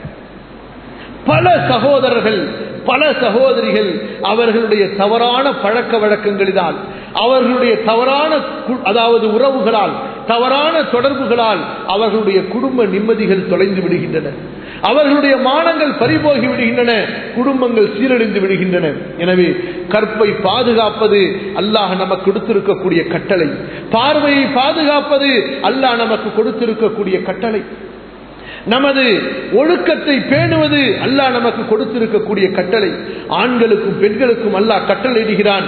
பல சகோதரர்கள் பல சகோதரிகள் அவர்களுடைய தவறான பழக்க வழக்கங்களினால் அவர்களுடைய தவறான அதாவது உறவுகளால் தவறான தொடர்புகளால் அவர்களுடைய குடும்ப நிம்மதிகள் தொலைந்து விடுகின்றன அவர்களுடைய மானங்கள் பறிபோகி விடுகின்றன குடும்பங்கள் சீரழிந்து விடுகின்றன எனவே கற்பை பாதுகாப்பது அல்லாஹ் நமக்கு கொடுத்திருக்கக்கூடிய கட்டளை பார்வையை பாதுகாப்பது அல்லாஹ் நமக்கு கொடுத்திருக்கக்கூடிய கட்டளை நமது ஒழுக்கத்தை பேணுவது அல்லாஹ் நமக்கு கொடுத்திருக்கக்கூடிய கட்டளை ஆண்களுக்கும் பெண்களுக்கும் அல்லாஹ் கட்டளையிடுகிறான்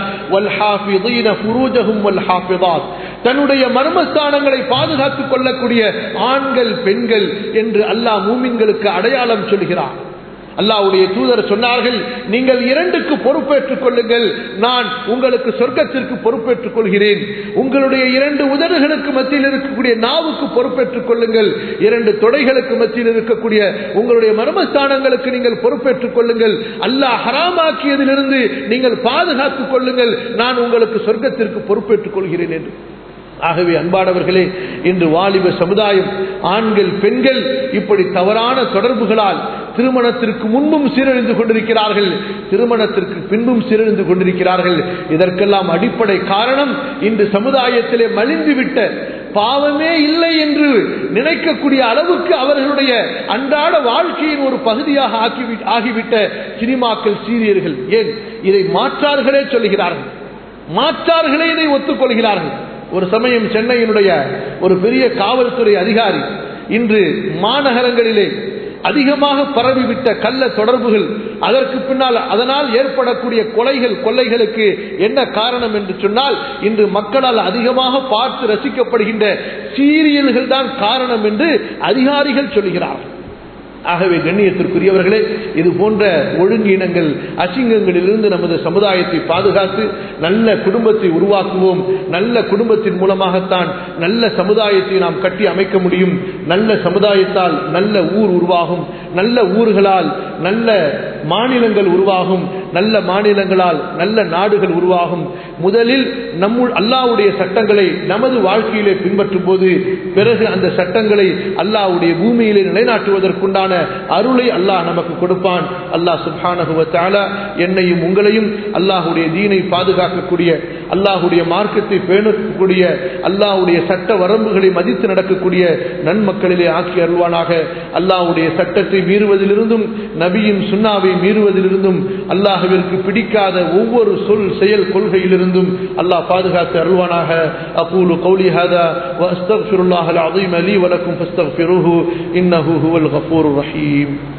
தன்னுடைய மர்மஸ்தானங்களை பாதுகாத்துக் கொள்ளக்கூடிய ஆண்கள் பெண்கள் என்று அல்லாஹ் மூமின்களுக்கு அடையாளம் சொல்கிறான் அல்லாவுடைய தூதர் சொன்னார்கள் நீங்கள் இரண்டுக்கு பொறுப்பேற்றுக் கொள்ளுங்கள் நான் உங்களுக்கு சொர்க்கத்திற்கு பொறுப்பேற்றுக் கொள்கிறேன் உங்களுடைய இரண்டு உதடுகளுக்கு மத்தியில் இருக்கக்கூடிய நாவுக்கு பொறுப்பேற்றுக் கொள்ளுங்கள் இரண்டு தொடைகளுக்கு மத்தியில் இருக்கக்கூடிய உங்களுடைய மர்மஸ்தானங்களுக்கு நீங்கள் பொறுப்பேற்றுக் கொள்ளுங்கள் அல்லாஹ் ஹராமாக்கியதிலிருந்து நீங்கள் பாதுகாத்துக் கொள்ளுங்கள் நான் உங்களுக்கு சொர்க்கத்திற்கு பொறுப்பேற்றுக் கொள்கிறேன் என்று ஆகவே அன்பானவர்களே இன்று வாலிப சமுதாயம் ஆண்கள் பெண்கள் இப்படி தவறான தொடர்புகளால் திருமணத்திற்கு முன்பும் சீரழிந்து கொண்டிருக்கிறார்கள் திருமணத்திற்கு பின்பும் சீரழிந்து கொண்டிருக்கிறார்கள் இதற்கெல்லாம் அடிப்படை காரணம் இன்று சமுதாயத்திலே மலிந்துவிட்ட பாவமே இல்லை என்று நினைக்கக்கூடிய அளவுக்கு அவர்களுடைய அன்றாட வாழ்க்கையின் ஒரு பகுதியாக ஆகிவிட்ட சினிமாக்கள் சீரியர்கள் ஏன் இதை மாற்றார்களே சொல்கிறார்கள் மாற்றார்களே இதை ஒத்துக்கொள்கிறார்கள் ஒரு சமயம் சென்னையினுடைய ஒரு பெரிய காவல்துறை அதிகாரி இன்று மாநகரங்களிலே அதிகமாக பரவிவிட்ட கள்ள தொடர்புகள் அதற்கு பின்னால் அதனால் ஏற்படக்கூடிய கொலைகள் கொள்ளைகளுக்கு என்ன காரணம் என்று சொன்னால் இன்று மக்களால் அதிகமாக பார்த்து ரசிக்கப்படுகின்ற சீரியல்கள் தான் காரணம் என்று அதிகாரிகள் சொல்கிறார்கள் ஆகவே கண்ணியத்திற்குரியவர்களே இது போன்ற ஒழுங்கீனங்கள் அசிங்கங்களிலிருந்து நமது சமுதாயத்தை பாதுகாத்து நல்ல குடும்பத்தை உருவாக்குவோம் நல்ல குடும்பத்தின் மூலமாகத்தான் நல்ல சமுதாயத்தை நாம் கட்டி அமைக்க முடியும் நல்ல சமுதாயத்தால் நல்ல ஊர் உருவாகும் நல்ல ஊர்களால் நல்ல மாநிலங்கள் உருவாகும் நல்ல மாநிலங்களால் நல்ல நாடுகள் உருவாகும் முதலில் நம்முள் அல்லாஹ்வுடைய சட்டங்களை நமது வாழ்க்கையிலே பின்பற்றும் போது பிறகு அந்த சட்டங்களை அல்லாஹ்வுடைய பூமியிலே நிலைநாட்டுவதற்குண்டான அருளை அல்லாஹ் நமக்கு கொடுப்பான் அல்லாஹ் சுப்ஹானஹு வ தஆலா என்னையும் உங்களையும் அல்லாஹ்வுடைய தீனை பாதுகாக்கக்கூடிய அல்லாஹ்வுடைய மார்க்கத்தை பேணக்கூடிய அல்லாஹ்வுடைய சட்ட வரம்புகளை மதித்து நடக்கக்கூடிய நன்மக்களிலே ஆக்கி அருள்வானாக அல்லாஹ்வுடைய சட்டத்தை மீறுவதிலிருந்தும் நபியின் சுன்னாவை மீறுவதிலிருந்தும் அல்லாஹ்விற்கு பிடிக்காத ஒவ்வொரு சொல் செயல் கொள்கையிலிருந்தும் அல்லாஹ் பாதுகாத்து அருள்வானாக அகூலு கௌலி ஹாதா واستغفر الله العظيم لي ولكم فاستغفروه انه هو الغفور الرحيم